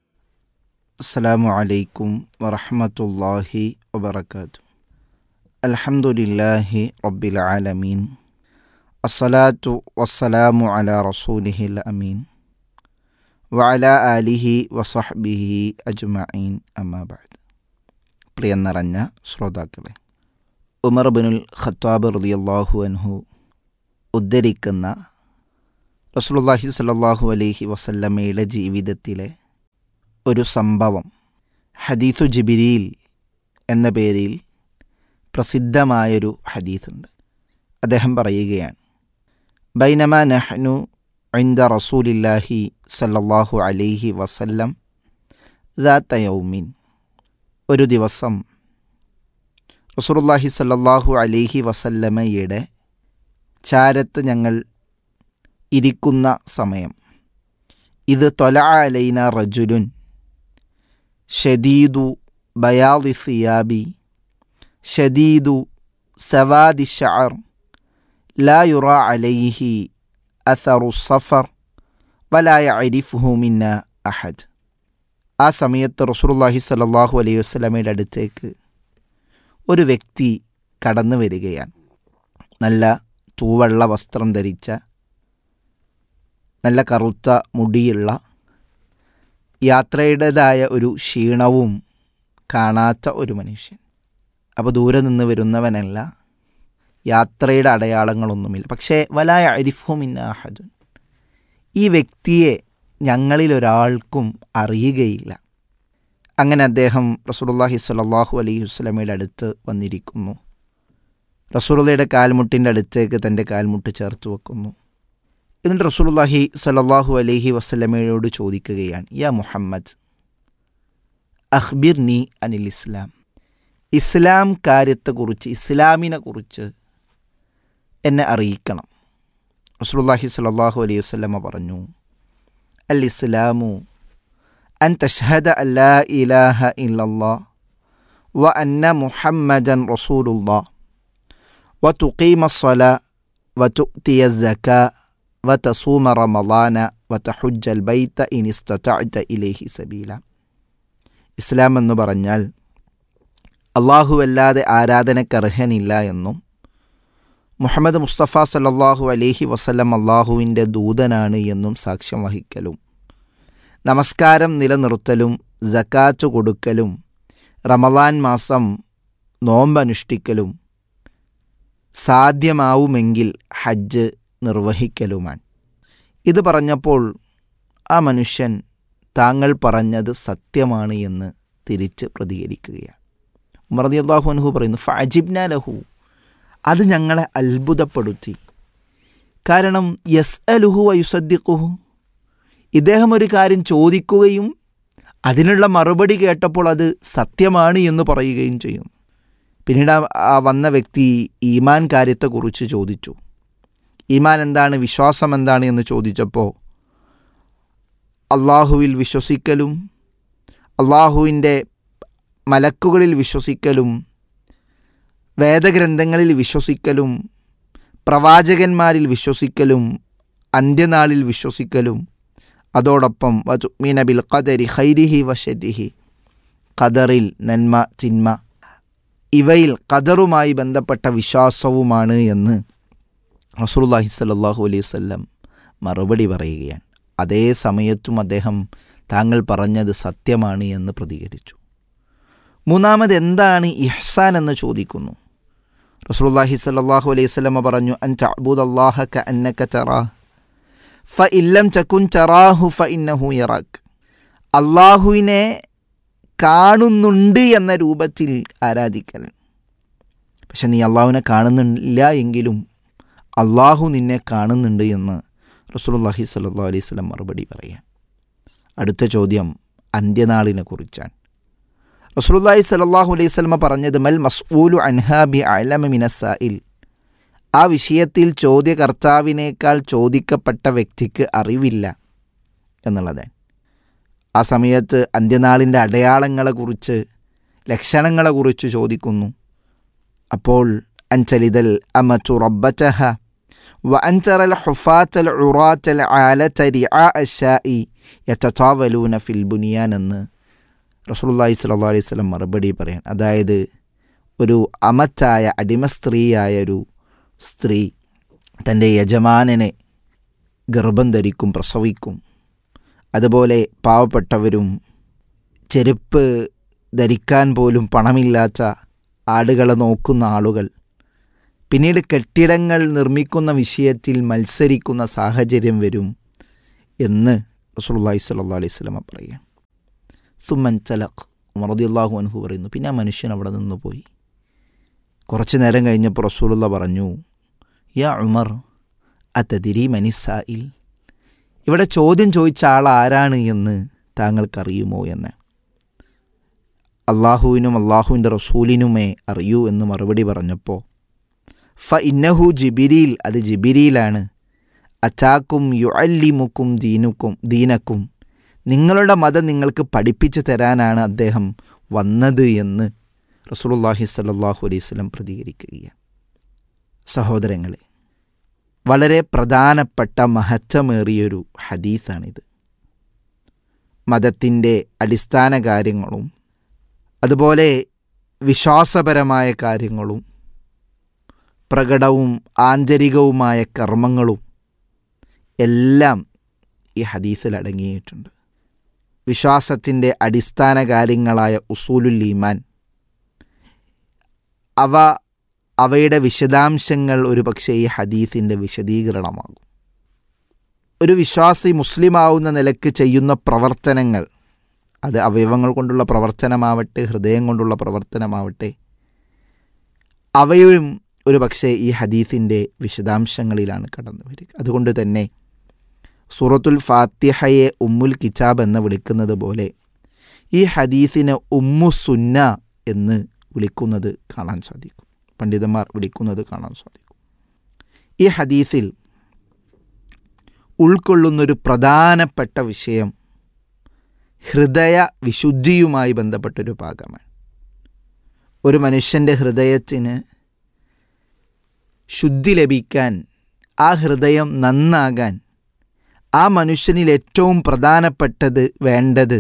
السلام عليكم ورحمة الله وبركاته الحمد لله رب العالمين അസ്സലാത്തു വസ്സലാമു അല റസൂലിഹിൽ അമീൻ വഅല ആലിഹി വസഹ്ബിഹി അജ്മഈൻ അമ്മാബാദ് പ്രിയം നിറഞ്ഞ ശ്രോതാക്കളെ ഉമർ ബിനുൽ ഖത്താബ് റളിയല്ലാഹു അൻഹു ഉദ്ധരിക്കുന്ന റസൂലുള്ളാഹി സ്വല്ലല്ലാഹു അലൈഹി വസല്ലമയുടെ ജീവിതത്തിലെ ഒരു സംഭവം ഹദീസു ജിബിരിയിൽ എന്ന പേരിൽ പ്രസിദ്ധമായൊരു ഹദീസുണ്ട് അദ്ദേഹം പറയുകയാണ് ബൈനമ നഹ്നു عند رسول الله صلى الله عليه وسلم ذات يوم ഒരു ദിവസം റസൂലുള്ളാഹി സല്ലല്ലാഹു അലൈഹി വസല്ലമയുടെ ചാരത്ത് ഞങ്ങൾ ഇരിക്കുന്ന സമയം ഇത് തൊല അലൈന റജുലുൻ ഷദീദു ബയാദി സിയാബി ഷദീദു സവാദി ഷഅർ ലാ യുറ അലൈഹി അസറു സഫർ വലായ അരിഫുഹു മിന്ന അഹദ് ആ സമയത്ത് റസൂലുള്ളാഹി സ്വല്ലല്ലാഹു അലൈഹി വസല്ലമയുടെ അടുത്തേക്ക് ഒരു വ്യക്തി കടന്നു വരികയാണ് നല്ല തൂവള്ള വസ്ത്രം ധരിച്ച നല്ല കറുത്ത മുടിയുള്ള യാത്രയുടേതായ ഒരു ക്ഷീണവും കാണാത്ത ഒരു മനുഷ്യൻ അപ്പോൾ ദൂരെ നിന്ന് വരുന്നവനല്ല യാത്രയുടെ അടയാളങ്ങളൊന്നുമില്ല പക്ഷേ വലായ അരിഫുമിന്ന അഹദുൻ ഈ വ്യക്തിയെ ഞങ്ങളിൽ ഒരാൾക്കും അറിയുകയില്ല അങ്ങനെ അദ്ദേഹം റസൂലുള്ളാഹി സ്വല്ലല്ലാഹു അലൈഹി വസല്ലമയുടെ അടുത്ത് വന്നിരിക്കുന്നു റസൂലുള്ളയുടെ കാൽമുട്ടിൻ്റെ അടുത്തേക്ക് തൻ്റെ കാൽമുട്ട് ചേർത്ത് വെക്കുന്നു എന്നിട്ട് റസൂലുള്ളാഹി സ്വല്ലല്ലാഹു അലൈഹി വസല്ലമയോട് ചോദിക്കുകയാണ് യാ മുഹമ്മദ് അഖ്ബിർ നീ അനിൽ ഇസ്ലാം ഇസ്ലാം കാര്യത്തെക്കുറിച്ച് ഇസ്ലാമിനെ കുറിച്ച് എന്നെ അറിയിക്കണം റസൂലുള്ളാഹി സ്വല്ലല്ലാഹു അലൈഹി വസല്ലമ പറഞ്ഞു അൽ ഇസ്ലാമു അൻ തഷ്ഹദ അല്ലാ ഇലാഹ ഇല്ലല്ലാ വ അന്ന മുഹമ്മദൻ റസൂലുല്ലാ വ തുഖീമ الصلاة وتؤتي الزكاة وتصوم رمضان وتحج البيت إن استطعت إليه سبيلا ഇസ്ലാം എന്ന് പറഞ്ഞാൽ അള്ളാഹുവല്ലാതെ ആരാധനക്കർഹനില്ല എന്നും മുഹമ്മദ് മുസ്തഫ സല്ലല്ലാഹു അലൈഹി വസല്ലം അള്ളാഹുവിൻ്റെ ദൂതനാണ് എന്നും സാക്ഷ്യം വഹിക്കലും നമസ്കാരം നിലനിർത്തലും ജക്കാത്ത് കൊടുക്കലും റമദാൻ മാസം നോമ്പനുഷ്ഠിക്കലും സാധ്യമാവുമെങ്കിൽ ഹജ്ജ് നിർവഹിക്കലുമാണ് ഇത് പറഞ്ഞപ്പോൾ ആ മനുഷ്യൻ താങ്കൾ പറഞ്ഞത് സത്യമാണ് എന്ന് തിരിച്ച് പ്രതികരിക്കുകയാണ് ഉമർദി അള്ളാഹു അൻഹു പറയുന്നു ഫജിബ്ന ലഹു അത് ഞങ്ങളെ അത്ഭുതപ്പെടുത്തി കാരണം യസ് അലുഹു വയുസദ്ദിഖുഹു ഇദ്ദേഹം ഒരു കാര്യം ചോദിക്കുകയും അതിനുള്ള മറുപടി കേട്ടപ്പോൾ അത് സത്യമാണ് എന്ന് പറയുകയും ചെയ്യും പിന്നീട് ആ വന്ന വ്യക്തി ഈമാൻ കാര്യത്തെക്കുറിച്ച് ചോദിച്ചു ഈമാൻ എന്താണ് വിശ്വാസം എന്താണ് എന്ന് ചോദിച്ചപ്പോൾ അള്ളാഹുവിൽ വിശ്വസിക്കലും അള്ളാഹുവിൻ്റെ മലക്കുകളിൽ വിശ്വസിക്കലും വേദഗ്രന്ഥങ്ങളിൽ വിശ്വസിക്കലും പ്രവാചകന്മാരിൽ വിശ്വസിക്കലും അന്ത്യനാളിൽ വിശ്വസിക്കലും അതോടൊപ്പം വജുമീന ബിൽ ഖദരി ഖൈരിഹി വഷരിഹി ഖദറിൽ നന്മ ചിന്മ ഇവയിൽ ഖദറുമായി ബന്ധപ്പെട്ട വിശ്വാസവുമാണ് എന്ന് റസൂലുള്ളാഹി സ്വല്ലല്ലാഹു അലൈഹി വസല്ലം മറുപടി പറയുകയാണ് അതേ സമയത്തും അദ്ദേഹം താങ്കൾ പറഞ്ഞത് സത്യമാണ് എന്ന് പ്രതികരിച്ചു മൂന്നാമത് എന്താണ് ഇഹ്സാൻ എന്ന് ചോദിക്കുന്നു റസൂലുള്ളാഹി സ്വല്ലല്ലാഹു അലൈഹി വസല്ലമ പറഞ്ഞു അൻ തഅബുദല്ലാഹ കഅന്നക തറാഹ് ഫ ഇല്ലം തകുൻ തറാഹു ഫ ഇന്നഹു യറാക് അള്ളാഹുവിനെ കാണുന്നുണ്ട് എന്ന രൂപത്തിൽ ആരാധിക്കൽ പക്ഷെ നീ അള്ളാഹുവിനെ കാണുന്നില്ല എങ്കിലും അള്ളാഹു നിന്നെ കാണുന്നുണ്ട് എന്ന് റസൂലുള്ളാഹി സ്വല്ലല്ലാഹു അലൈഹി വസല്ലം മറുപടി പറയാം അടുത്ത ചോദ്യം അന്ത്യനാളിനെ കുറിച്ചാണ് റസൂലുള്ളാഹി സ്വല്ലല്ലാഹു അലൈഹി വസല്ലമ പറഞ്ഞത് മൽ മസ്ഊലു അൻഹാ ബി അലമ മിനസായിൽ ആ വിഷയത്തിൽ ചോദ്യകർത്താവിനേക്കാൾ ചോദിക്കപ്പെട്ട വ്യക്തിക്ക് അറിവില്ല എന്നുള്ളതാണ് ആ സമയത്ത് അന്ത്യനാളിൻ്റെ അടയാളങ്ങളെക്കുറിച്ച് ലക്ഷണങ്ങളെക്കുറിച്ച് ചോദിക്കുന്നു അപ്പോൾ അൻചലിതൽ അമച്ചു റബ്ബറ്റഹ وأن ترى الحفاة العراة العالة رعاء الشاء يتطاولون في البنيان എന്ന് റസൂലുള്ളാഹി സ്വല്ലല്ലാഹു അലൈഹി വസല്ലം മറുപടി പറയാൻ അതായത് ഒരു അമറ്റായ അടിമ സ്ത്രീയായ ഒരു സ്ത്രീ തൻ്റെ യജമാനനെ ഗർഭം ധരിക്കും പ്രസവിക്കും അതുപോലെ പാവപ്പെട്ടവരും ചെരുപ്പ് ധരിക്കാൻ പോലും പണമില്ലാത്ത ആടുകളെ നോക്കുന്ന ആളുകൾ പിന്നീട് കെട്ടിടങ്ങൾ നിർമ്മിക്കുന്ന വിഷയത്തിൽ മത്സരിക്കുന്ന സാഹചര്യം വരും എന്ന് റസൂലുള്ളാഹി സ്വല്ലല്ലാഹു അലൈഹി വസല്ലമ പറയുക സുമൻ ചലഖ് ഉമർ റളിയല്ലാഹു അൻഹു പറയുന്നു പിന്നെ ആ മനുഷ്യൻ അവിടെ നിന്ന് പോയി കുറച്ച് നേരം കഴിഞ്ഞപ്പോൾ റസൂലുള്ള പറഞ്ഞു യാ ഉമർ അത്തതിരി മനിസായിൽ ഇവിടെ ചോദ്യം ചോദിച്ച ആൾ ആരാണ് എന്ന് താങ്കൾക്കറിയുമോ എന്ന് അള്ളാഹുവിനും അള്ളാഹുവിൻ്റെ റസൂലിനുമേ അറിയൂ എന്ന് മറുപടി പറഞ്ഞപ്പോൾ ഫ ഇന്നഹു ജിബിരിയിൽ അത് ജിബിരിയിലാണ് അച്ചാക്കും യുഅല്ലിമുക്കും ദീനുക്കും ദീനക്കും നിങ്ങളുടെ മതം നിങ്ങൾക്ക് പഠിപ്പിച്ചു തരാനാണ് അദ്ദേഹം വന്നത് എന്ന് റസൂലുള്ളാഹി സ്വല്ലല്ലാഹു അലൈഹി വസല്ലം പ്രതികരിക്കുകയാണ് സഹോദരങ്ങളെ വളരെ പ്രധാനപ്പെട്ട മഹത്വമേറിയൊരു ഹദീസാണിത് മതത്തിൻ്റെ അടിസ്ഥാന കാര്യങ്ങളും അതുപോലെ വിശ്വാസപരമായ കാര്യങ്ങളും പ്രകടവും ആന്തരികവുമായ കർമ്മങ്ങളും എല്ലാം ഈ ഹദീസിൽ അടങ്ങിയിട്ടുണ്ട് വിശ്വാസത്തിൻ്റെ അടിസ്ഥാന കാര്യങ്ങളായ ഉസൂലുൽ ഈമാൻ അവ അവയുടെ വിശദാംശങ്ങൾ ഒരു പക്ഷേ ഈ ഹദീസിൻ്റെ വിശദീകരണമാകും ഒരു വിശ്വാസി മുസ്ലിമാവുന്ന നിലക്ക് ചെയ്യുന്ന പ്രവർത്തനങ്ങൾ അത് അവയവങ്ങൾ കൊണ്ടുള്ള പ്രവർത്തനമാവട്ടെ ഹൃദയം കൊണ്ടുള്ള പ്രവർത്തനമാവട്ടെ അവയും ഒരു പക്ഷേ ഈ ഹദീസിൻ്റെ വിശദാംശങ്ങളിലാണ് കടന്നു വരിക അതുകൊണ്ട് തന്നെ സൂറത്തുൽ ഫാത്തിഹയെ ഉമ്മുൽ കിതാബ് എന്ന് വിളിക്കുന്നത് പോലെ ഈ ഹദീസിനെ ഉമ്മു സുന്ന എന്ന് വിളിക്കുന്നത് കാണാൻ സാധിക്കും പണ്ഡിതന്മാർ വിളിക്കുന്നത് കാണാൻ സാധിക്കും ഈ ഹദീസിൽ ഉൾക്കൊള്ളുന്നൊരു പ്രധാനപ്പെട്ട വിഷയം ഹൃദയ വിശുദ്ധിയുമായി ബന്ധപ്പെട്ടൊരു ഭാഗമാണ് ഒരു മനുഷ്യൻ്റെ ഹൃദയത്തിന് ശുദ്ധി ലഭിക്കാൻ ആ ഹൃദയം നന്നാകാൻ ആ മനുഷ്യനിൽ ഏറ്റവും പ്രധാനപ്പെട്ടത് വേണ്ടത്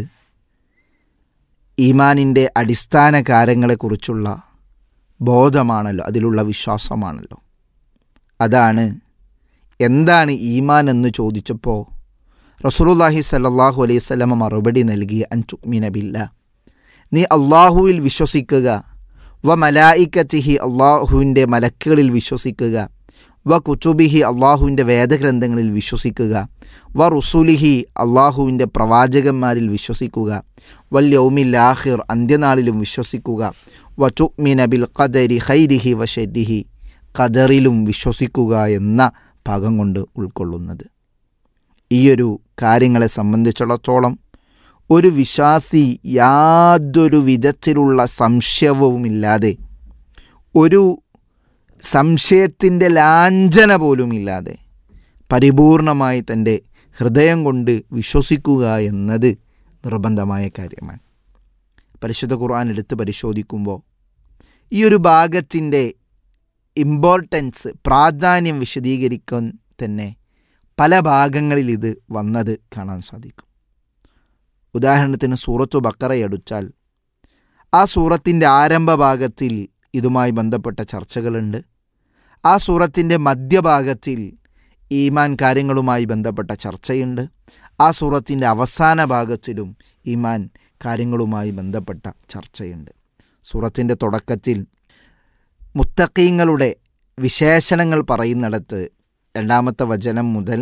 ഈമാനിൻ്റെ അടിസ്ഥാന കാര്യങ്ങളെക്കുറിച്ചുള്ള ബോധമാണല്ലോ അതിലുള്ള വിശ്വാസമാണല്ലോ അതാണ് എന്താണ് ഈമാൻ എന്ന് ചോദിച്ചപ്പോൾ റസൂലുള്ളാഹി സല്ലല്ലാഹു അലൈഹി വസല്ലമ മറുപടി നൽകി അൻതുമിന ബില്ല നീ അള്ളാഹുവിൽ വിശ്വസിക്കുക വ മലായിക്കത്തിഹി അള്ളാഹുവിൻ്റെ മലക്കുകളിൽ വിശ്വസിക്കുക വ കുച്ചുബിഹി അള്ളാഹുവിൻ്റെ വേദഗ്രന്ഥങ്ങളിൽ വിശ്വസിക്കുക വ റുസുലിഹി അള്ളാഹുവിൻ്റെ പ്രവാചകന്മാരിൽ വിശ്വസിക്കുക വൽ യൗമിൽ ആഹിർ അന്ത്യനാളിലും വിശ്വസിക്കുക വ തുമിന ബിൽ ഖദരി ഖൈരിഹി വ ഷെരിഹി ഖദറിലും വിശ്വസിക്കുക എന്ന ഭാഗം കൊണ്ട് ഉൾക്കൊള്ളുന്നത് ഈയൊരു കാര്യങ്ങളെ സംബന്ധിച്ചിടത്തോളം ഒരു വിശ്വാസി യാതൊരു വിധത്തിലുള്ള സംശയവുമില്ലാതെ ഒരു സംശയത്തിൻ്റെ ലാഞ്ചന പോലുമില്ലാതെ പരിപൂർണമായി തൻ്റെ ഹൃദയം കൊണ്ട് വിശ്വസിക്കുക എന്നത് നിർബന്ധമായ കാര്യമാണ് പരിശുദ്ധ ഖുർആൻ എടുത്ത് പരിശോധിക്കുമ്പോൾ ഈ ഒരു ഭാഗത്തിൻ്റെ ഇമ്പോർട്ടൻസ് പ്രാധാന്യം വിശദീകരിക്കാൻ തന്നെ പല ഭാഗങ്ങളിൽ ഇത് വന്നത് കാണാൻ സാധിക്കും ഉദാഹരണത്തിന് സൂറത്തു ബക്കറയടുച്ചാൽ ആ സൂറത്തിൻ്റെ ആരംഭ ഭാഗത്തിൽ ഇതുമായി ബന്ധപ്പെട്ട ചർച്ചകളുണ്ട് ആ സൂറത്തിൻ്റെ മധ്യഭാഗത്തിൽ ഈമാൻ കാര്യങ്ങളുമായി ബന്ധപ്പെട്ട ചർച്ചയുണ്ട് ആ സൂറത്തിൻ്റെ അവസാന ഭാഗത്തിലും ഈമാൻ കാര്യങ്ങളുമായി ബന്ധപ്പെട്ട ചർച്ചയുണ്ട് സൂറത്തിൻ്റെ തുടക്കത്തിൽ മുത്തക്കീങ്ങളുടെ വിശേഷണങ്ങൾ പറയുന്നിടത്ത് രണ്ടാമത്തെ വചനം മുതൽ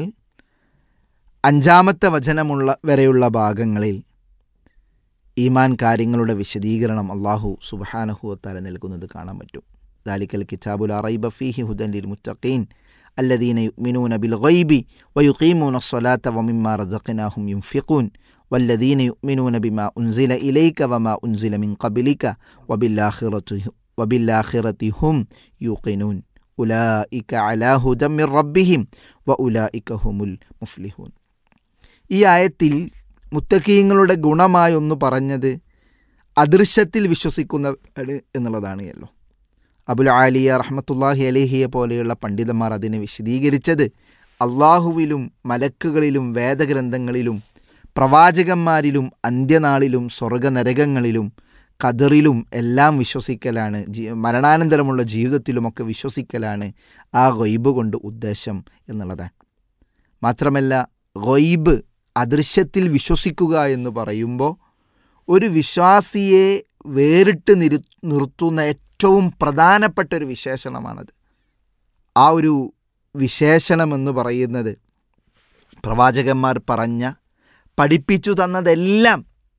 അഞ്ചാമത്തെ വചനമുള്ള വരെയുള്ള ഭാഗങ്ങളിൽ ഈമാൻ കാര്യങ്ങളുടെ വിശദീകരണം അള്ളാഹു സുബഹാനഹുവത്താല നൽകുന്നത് കാണാൻ പറ്റും ദാലിക്കൽ കിതാബുൽ അറൈബ ഫീഹി ഹുദൻ ലിൽ മുത്തഖീൻ الذين يؤمنون بالغيب ويقيمون الصلاة ومما رزقناهم ينفقون والذين يؤمنون بما أنزل إليك وما أنزل من قبلك وبالآخرة وبالآخرة هم يوقنون ഉലായിക്ക അലാഹുദമ്മിർ റബ്ബിഹിം വ ഉലായിക്ക ഹുമുൽ മുഫ്ലിഹൂൻ ഈ ആയത്തിൽ മുത്തക്കീങ്ങളുടെ ഗുണമായി ഒന്ന് പറഞ്ഞത് അദൃശ്യത്തിൽ വിശ്വസിക്കുന്നവരാണ് എന്നുള്ളതാണ് അബുൽ ആലിയ റഹ്മത്തുല്ലാഹി അലേഹിയെ പോലെയുള്ള പണ്ഡിതന്മാർ അതിനെ വിശദീകരിച്ചത് അള്ളാഹുവിലും മലക്കുകളിലും വേദഗ്രന്ഥങ്ങളിലും പ്രവാചകന്മാരിലും അന്ത്യനാളിലും സ്വർഗനരകങ്ങളിലും ഖദറിലും എല്ലാം വിശ്വസിക്കലാണ് ജീ മരണാനന്തരമുള്ള ജീവിതത്തിലുമൊക്കെ വിശ്വസിക്കലാണ് ആ ഗൊയ്ബ് കൊണ്ട് ഉദ്ദേശം എന്നുള്ളതാണ് മാത്രമല്ല ഗൊയ്ബ് അദൃശ്യത്തിൽ വിശ്വസിക്കുക എന്ന് പറയുമ്പോൾ ഒരു വിശ്വാസിയെ വേറിട്ട് നിരു നിർത്തുന്ന ഏറ്റവും പ്രധാനപ്പെട്ട ഒരു വിശേഷണമാണത് ആ ഒരു വിശേഷണമെന്ന് പറയുന്നത് പ്രവാചകന്മാർ പറഞ്ഞ പഠിപ്പിച്ചു തന്നതെല്ലാം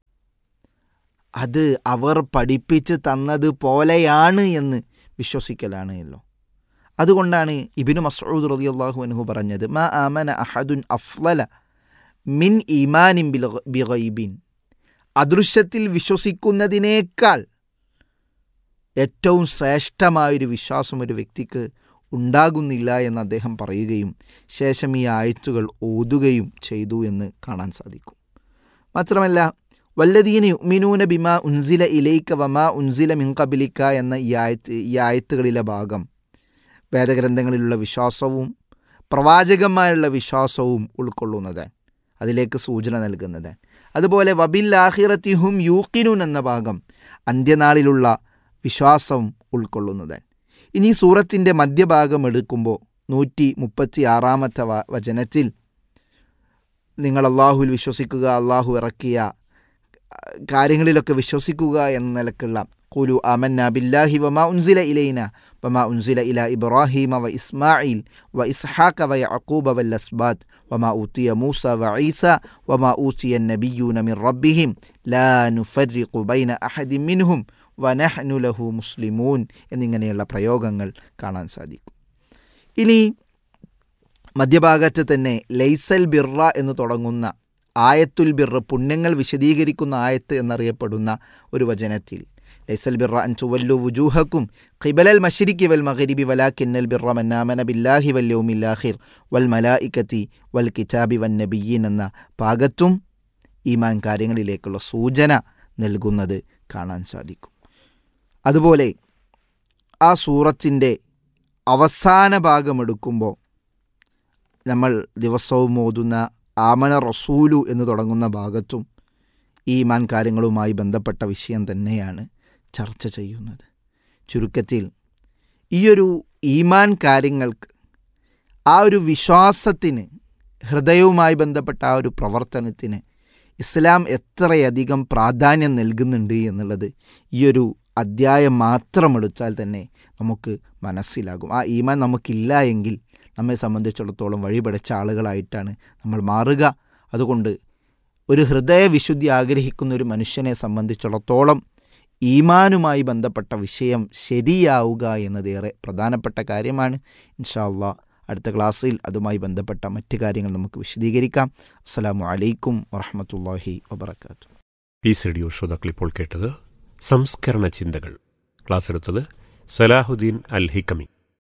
അത് അവർ പഠിപ്പിച്ച് തന്നത് പോലെയാണ് എന്ന് വിശ്വസിക്കലാണ് അല്ലോ അതുകൊണ്ടാണ് ഇബിനു മസൂദ് റളിയല്ലാഹു അൻഹു പറഞ്ഞത് മാ ആമന അഹദുൻ അഫ്ലല മിൻ ഈമാനിൻ ബിൽ ബിഗൈബിൻ അദൃശ്യത്തിൽ വിശ്വസിക്കുന്നതിനേക്കാൾ ഏറ്റവും ശ്രേഷ്ഠമായൊരു വിശ്വാസം ഒരു വ്യക്തിക്ക് ഉണ്ടാകുന്നില്ല എന്ന് അദ്ദേഹം പറയുകയും ശേഷം ഈ ആയത്തുകൾ ഓതുകയും ചെയ്തു എന്ന് കാണാൻ സാധിക്കും മാത്രമല്ല വല്ലദീന യുമിനൂന ബിമ ഉൻസില ഇലൈക്ക വമാ ഉൻസില മിൻകബിലിക്ക എന്ന ഈ ആയത്ത് ഈ ആയത്തുകളിലെ ഭാഗം വേദഗ്രന്ഥങ്ങളിലുള്ള വിശ്വാസവും പ്രവാചകന്മാരുള്ള വിശ്വാസവും ഉൾക്കൊള്ളുന്നത് അതിലേക്ക് സൂചന നൽകുന്നത് അതുപോലെ വബിൽ ആഹിറത്തിഹും യൂക്കിനൂൻ എന്ന ഭാഗം അന്ത്യനാളിലുള്ള വിശ്വാസം ഉൾക്കൊള്ളുന്നത് ഇനി സൂറത്തിൻ്റെ മധ്യഭാഗം എടുക്കുമ്പോൾ നൂറ്റി മുപ്പത്തി ആറാമത്തെ വ വചനത്തിൽ നിങ്ങൾ അള്ളാഹുവിൽ വിശ്വസിക്കുക അള്ളാഹു ഇറക്കിയ കാര്യങ്ങളിലൊക്കെ വിശ്വസിക്കുക എന്ന നിലക്കുള്ള കുലു അമന്ന ബില്ലാഹി വമാ ഉൻസില ഇലൈന വമാ ഉൻസില ഇല ഇബ്രാഹിമ വ ഇസ്മായിൽ വ ഇസ്ഹാഖ വ യഅഖൂബ വൽ അസ്ബാത്ത് വമാ ഊത്തിയ മൂസ വ ഈസ വമാ ഊത്തിയ നബിയൂന മിൻ റബ്ബിഹിം ലാ നുഫർറിഖു ബൈന അഹദി മിൻഹും വ നഹ്നു ലഹു മുസ്ലിമൂൻ എന്നിങ്ങനെയുള്ള പ്രയോഗങ്ങൾ കാണാൻ സാധിക്കും ഇനി മധ്യഭാഗത്ത് തന്നെ ലൈസൽ ബിർറ എന്ന് തുടങ്ങുന്ന ആയത്തുൽ ബിർറ് പുണ്യങ്ങൾ വിശദീകരിക്കുന്ന ആയത്ത് എന്നറിയപ്പെടുന്ന ഒരു വചനത്തിൽ ലൈസൽ ബിർറ അൻ ചുവല്ലു വുജൂഹക്കും ഖിബലൽ മഷരിക്കി വൽ മഗരിബി വലാക്കിന്നൽ ബിർറ മന്നാമന ബില്ലാഹി വൽ യൗമില്ലാഹിർ വൽ മലായിക്കത്തി വൽ കിതാബി വൻ നബിയീൻ എന്ന ഭാഗത്തും ഈമാൻ കാര്യങ്ങളിലേക്കുള്ള സൂചന നൽകുന്നത് കാണാൻ സാധിക്കും അതുപോലെ ആ സൂറത്തിൻ്റെ അവസാന ഭാഗം എടുക്കുമ്പോൾ നമ്മൾ ദിവസവും ഓതുന്ന ആമന റസൂലു എന്ന് തുടങ്ങുന്ന ഭാഗത്തും ഈമാൻ കാര്യങ്ങളുമായി ബന്ധപ്പെട്ട വിഷയം തന്നെയാണ് ചർച്ച ചെയ്യുന്നത് ചുരുക്കത്തിൽ ഈയൊരു ഈമാൻ കാര്യങ്ങൾക്ക് ആ ഒരു വിശ്വാസത്തിന് ഹൃദയവുമായി ബന്ധപ്പെട്ട ആ ഒരു പ്രവർത്തനത്തിന് ഇസ്ലാം എത്രയധികം പ്രാധാന്യം നൽകുന്നുണ്ട് എന്നുള്ളത് ഈയൊരു അധ്യായം മാത്രം എടുത്താൽ തന്നെ നമുക്ക് മനസ്സിലാകും ആ ഈമാൻ നമുക്കില്ല എങ്കിൽ നമ്മെ സംബന്ധിച്ചിടത്തോളം വഴിപടച്ച ആളുകളായിട്ടാണ് നമ്മൾ മാറുക അതുകൊണ്ട് ഒരു ഹൃദയവിശുദ്ധി ആഗ്രഹിക്കുന്ന ഒരു മനുഷ്യനെ സംബന്ധിച്ചിടത്തോളം ഈമാനുമായി ബന്ധപ്പെട്ട വിഷയം ശരിയാവുക എന്നതേറെ പ്രധാനപ്പെട്ട കാര്യമാണ് ഇൻഷാല്ല അടുത്ത ക്ലാസ്സിൽ അതുമായി ബന്ധപ്പെട്ട മറ്റ് കാര്യങ്ങൾ നമുക്ക് വിശദീകരിക്കാം അസ്സലാമു അലൈക്കും വറഹമത്തല്ലാഹി വബർക്കാത്തു പീസ് റേഡിയോ ശ്രോതാക്കൾ ഇപ്പോൾ കേട്ടത് സംസ്കരണ ചിന്തകൾ ക്ലാസ് എടുത്തത് സലാഹുദ്ദീൻ അൽ ഹിക്കമി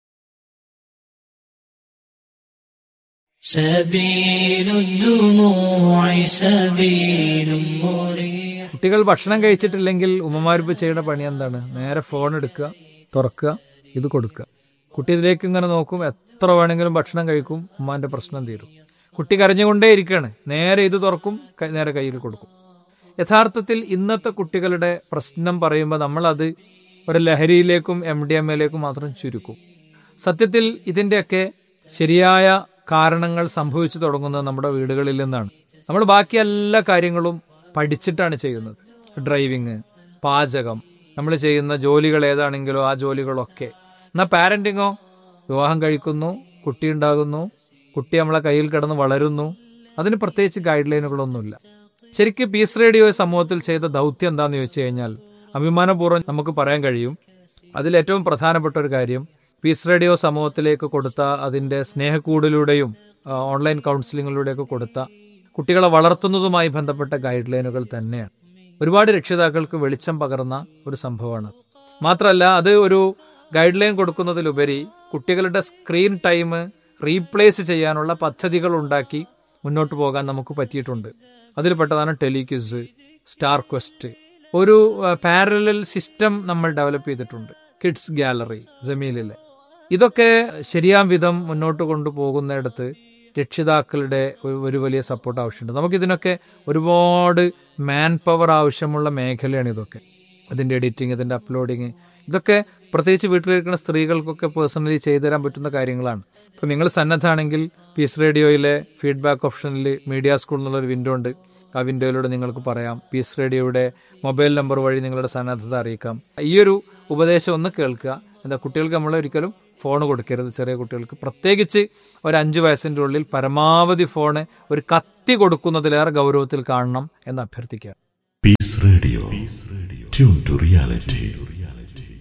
سبيل الدموع سبيل مريح കുട്ടികൾ ഭക്ഷണം കഴിച്ചിട്ടില്ലെങ്കിൽ ഉമ്മമാരിപ്പ് ചെയ്യുന്ന പണി എന്താണ് നേരെ ഫോൺ എടുക്കുക തുറക്കുക ഇത് കൊടുക്കുക കുട്ടി ഇതിലേക്ക് ഇങ്ങനെ നോക്കും എത്ര വേണമെങ്കിലും ഭക്ഷണം കഴിക്കും ഉമ്മാന്റെ പ്രശ്നം തീരും കുട്ടി കരഞ്ഞുകൊണ്ടേ ഇരിക്കുകയാണ് നേരെ ഇത് തുറക്കും ക- നേരെ കയ്യിൽ കൊടുക്കും യഥാർത്ഥത്തിൽ ഇന്നത്തെ കുട്ടികളുടെ പ്രശ്നം പറയുമ്പോൾ നമ്മളത് ഒരു ലഹരിയിലേക്കും എം ഡി എം എയിലേക്കും മാത്രം ചുരുക്കും സത്യത്തിൽ ഇതിൻ്റെയൊക്കെ ശരിയായ കാരണങ്ങൾ സംഭവിച്ചു തുടങ്ങുന്നത് നമ്മുടെ വീടുകളിൽ നിന്നാണ് നമ്മൾ ബാക്കി എല്ലാ കാര്യങ്ങളും പഠിച്ചിട്ടാണ് ചെയ്യുന്നത് ഡ്രൈവിങ് പാചകം നമ്മൾ ചെയ്യുന്ന ജോലികൾ ഏതാണെങ്കിലോ ആ ജോലികളൊക്കെ എന്നാൽ പാരന്റിങ്ങോ വിവാഹം കഴിക്കുന്നു കുട്ടി ഉണ്ടാകുന്നു കുട്ടി നമ്മളെ കയ്യിൽ കിടന്ന് വളരുന്നു അതിന് പ്രത്യേകിച്ച് ഗൈഡ് ലൈനുകളൊന്നുമില്ല ശരിക്കും പീസ് റേഡിയോ സമൂഹത്തിൽ ചെയ്ത ദൗത്യം എന്താണെന്ന് ചോദിച്ചു കഴിഞ്ഞാൽ അഭിമാനപൂർവ്വം നമുക്ക് പറയാൻ കഴിയും അതിൽ ഏറ്റവും പ്രധാനപ്പെട്ട ഒരു കാര്യം പീസ് റേഡിയോ സമൂഹത്തിലേക്ക് കൊടുത്ത അതിന്റെ സ്നേഹക്കൂടിലൂടെയും ആ, ഓൺലൈൻ കൗൺസിലിങ്ങിലൂടെയൊക്കെ കൊടുത്ത കുട്ടികളെ വളർത്തുന്നതുമായി ബന്ധപ്പെട്ട ഗൈഡ് ലൈനുകൾ തന്നെയാണ് ഒരുപാട് രക്ഷിതാക്കൾക്ക് വെളിച്ചം പകർന്ന ഒരു സംഭവമാണ് മാത്രമല്ല അത് ഒരു ഗൈഡ് ലൈൻ കൊടുക്കുന്നതിലുപരി കുട്ടികളുടെ സ്ക്രീൻ ടൈം റീപ്ലേസ് ചെയ്യാനുള്ള പദ്ധതികൾ ഉണ്ടാക്കി മുന്നോട്ട് പോകാൻ നമുക്ക് പറ്റിയിട്ടുണ്ട് അതിൽപ്പെട്ടതാണ് ടെലിക്വിസ് സ്റ്റാർ ക്വസ്റ്റ് ഒരു പാരലൽ സിസ്റ്റം നമ്മൾ ഡെവലപ്പ് ചെയ്തിട്ടുണ്ട് കിഡ്സ് ഗാലറി ജമീലിലെ ഇതൊക്കെ ശരിയാം വിധം മുന്നോട്ട് കൊണ്ടുപോകുന്നിടത്ത് രക്ഷിതാക്കളുടെ ഒരു- ഒരു വലിയ സപ്പോർട്ട് ആവശ്യമുണ്ട് നമുക്കിതിനൊക്കെ ഒരുപാട് മാൻ പവർ ആവശ്യമുള്ള മേഖലയാണ് ഇതൊക്കെ ഇതിൻ്റെ എഡിറ്റിംഗ് ഇതിൻ്റെ അപ്ലോഡിങ് ഇതൊക്കെ പ്രത്യേകിച്ച് വീട്ടിലിരിക്കുന്ന സ്ത്രീകൾക്കൊക്കെ പേഴ്സണലി ചെയ്തു തരാൻ പറ്റുന്ന കാര്യങ്ങളാണ് ഇപ്പോൾ നിങ്ങൾ സന്നദ്ധാണെങ്കിൽ പീസ് റേഡിയോയിലെ ഫീഡ്ബാക്ക് ഓപ്ഷനിൽ മീഡിയ സ്കൂൾ എന്നുള്ളൊരു വിൻഡോ ഉണ്ട് ആ വിൻഡോയിലൂടെ നിങ്ങൾക്ക് പറയാം പീസ് റേഡിയോയുടെ മൊബൈൽ നമ്പർ വഴി നിങ്ങളുടെ സന്നദ്ധത അറിയിക്കാം ഈ ഒരു ഉപദേശം ഒന്ന് കേൾക്കുക എന്താ കുട്ടികൾക്ക് നമ്മൾ ഒരിക്കലും ഫോൺ കൊടുക്കരുത് ചെറിയ കുട്ടികൾക്ക് പ്രത്യേകിച്ച് ഒരു അഞ്ച് വയസ്സിൻ്റെ ഉള്ളിൽ പരമാവധി ഫോണ് ഒരു കത്തി കൊടുക്കുന്നതിലേറെ ഗൗരവത്തിൽ കാണണം എന്ന് അഭ്യർത്ഥിക്കുക Peace Radio. Tune to reality.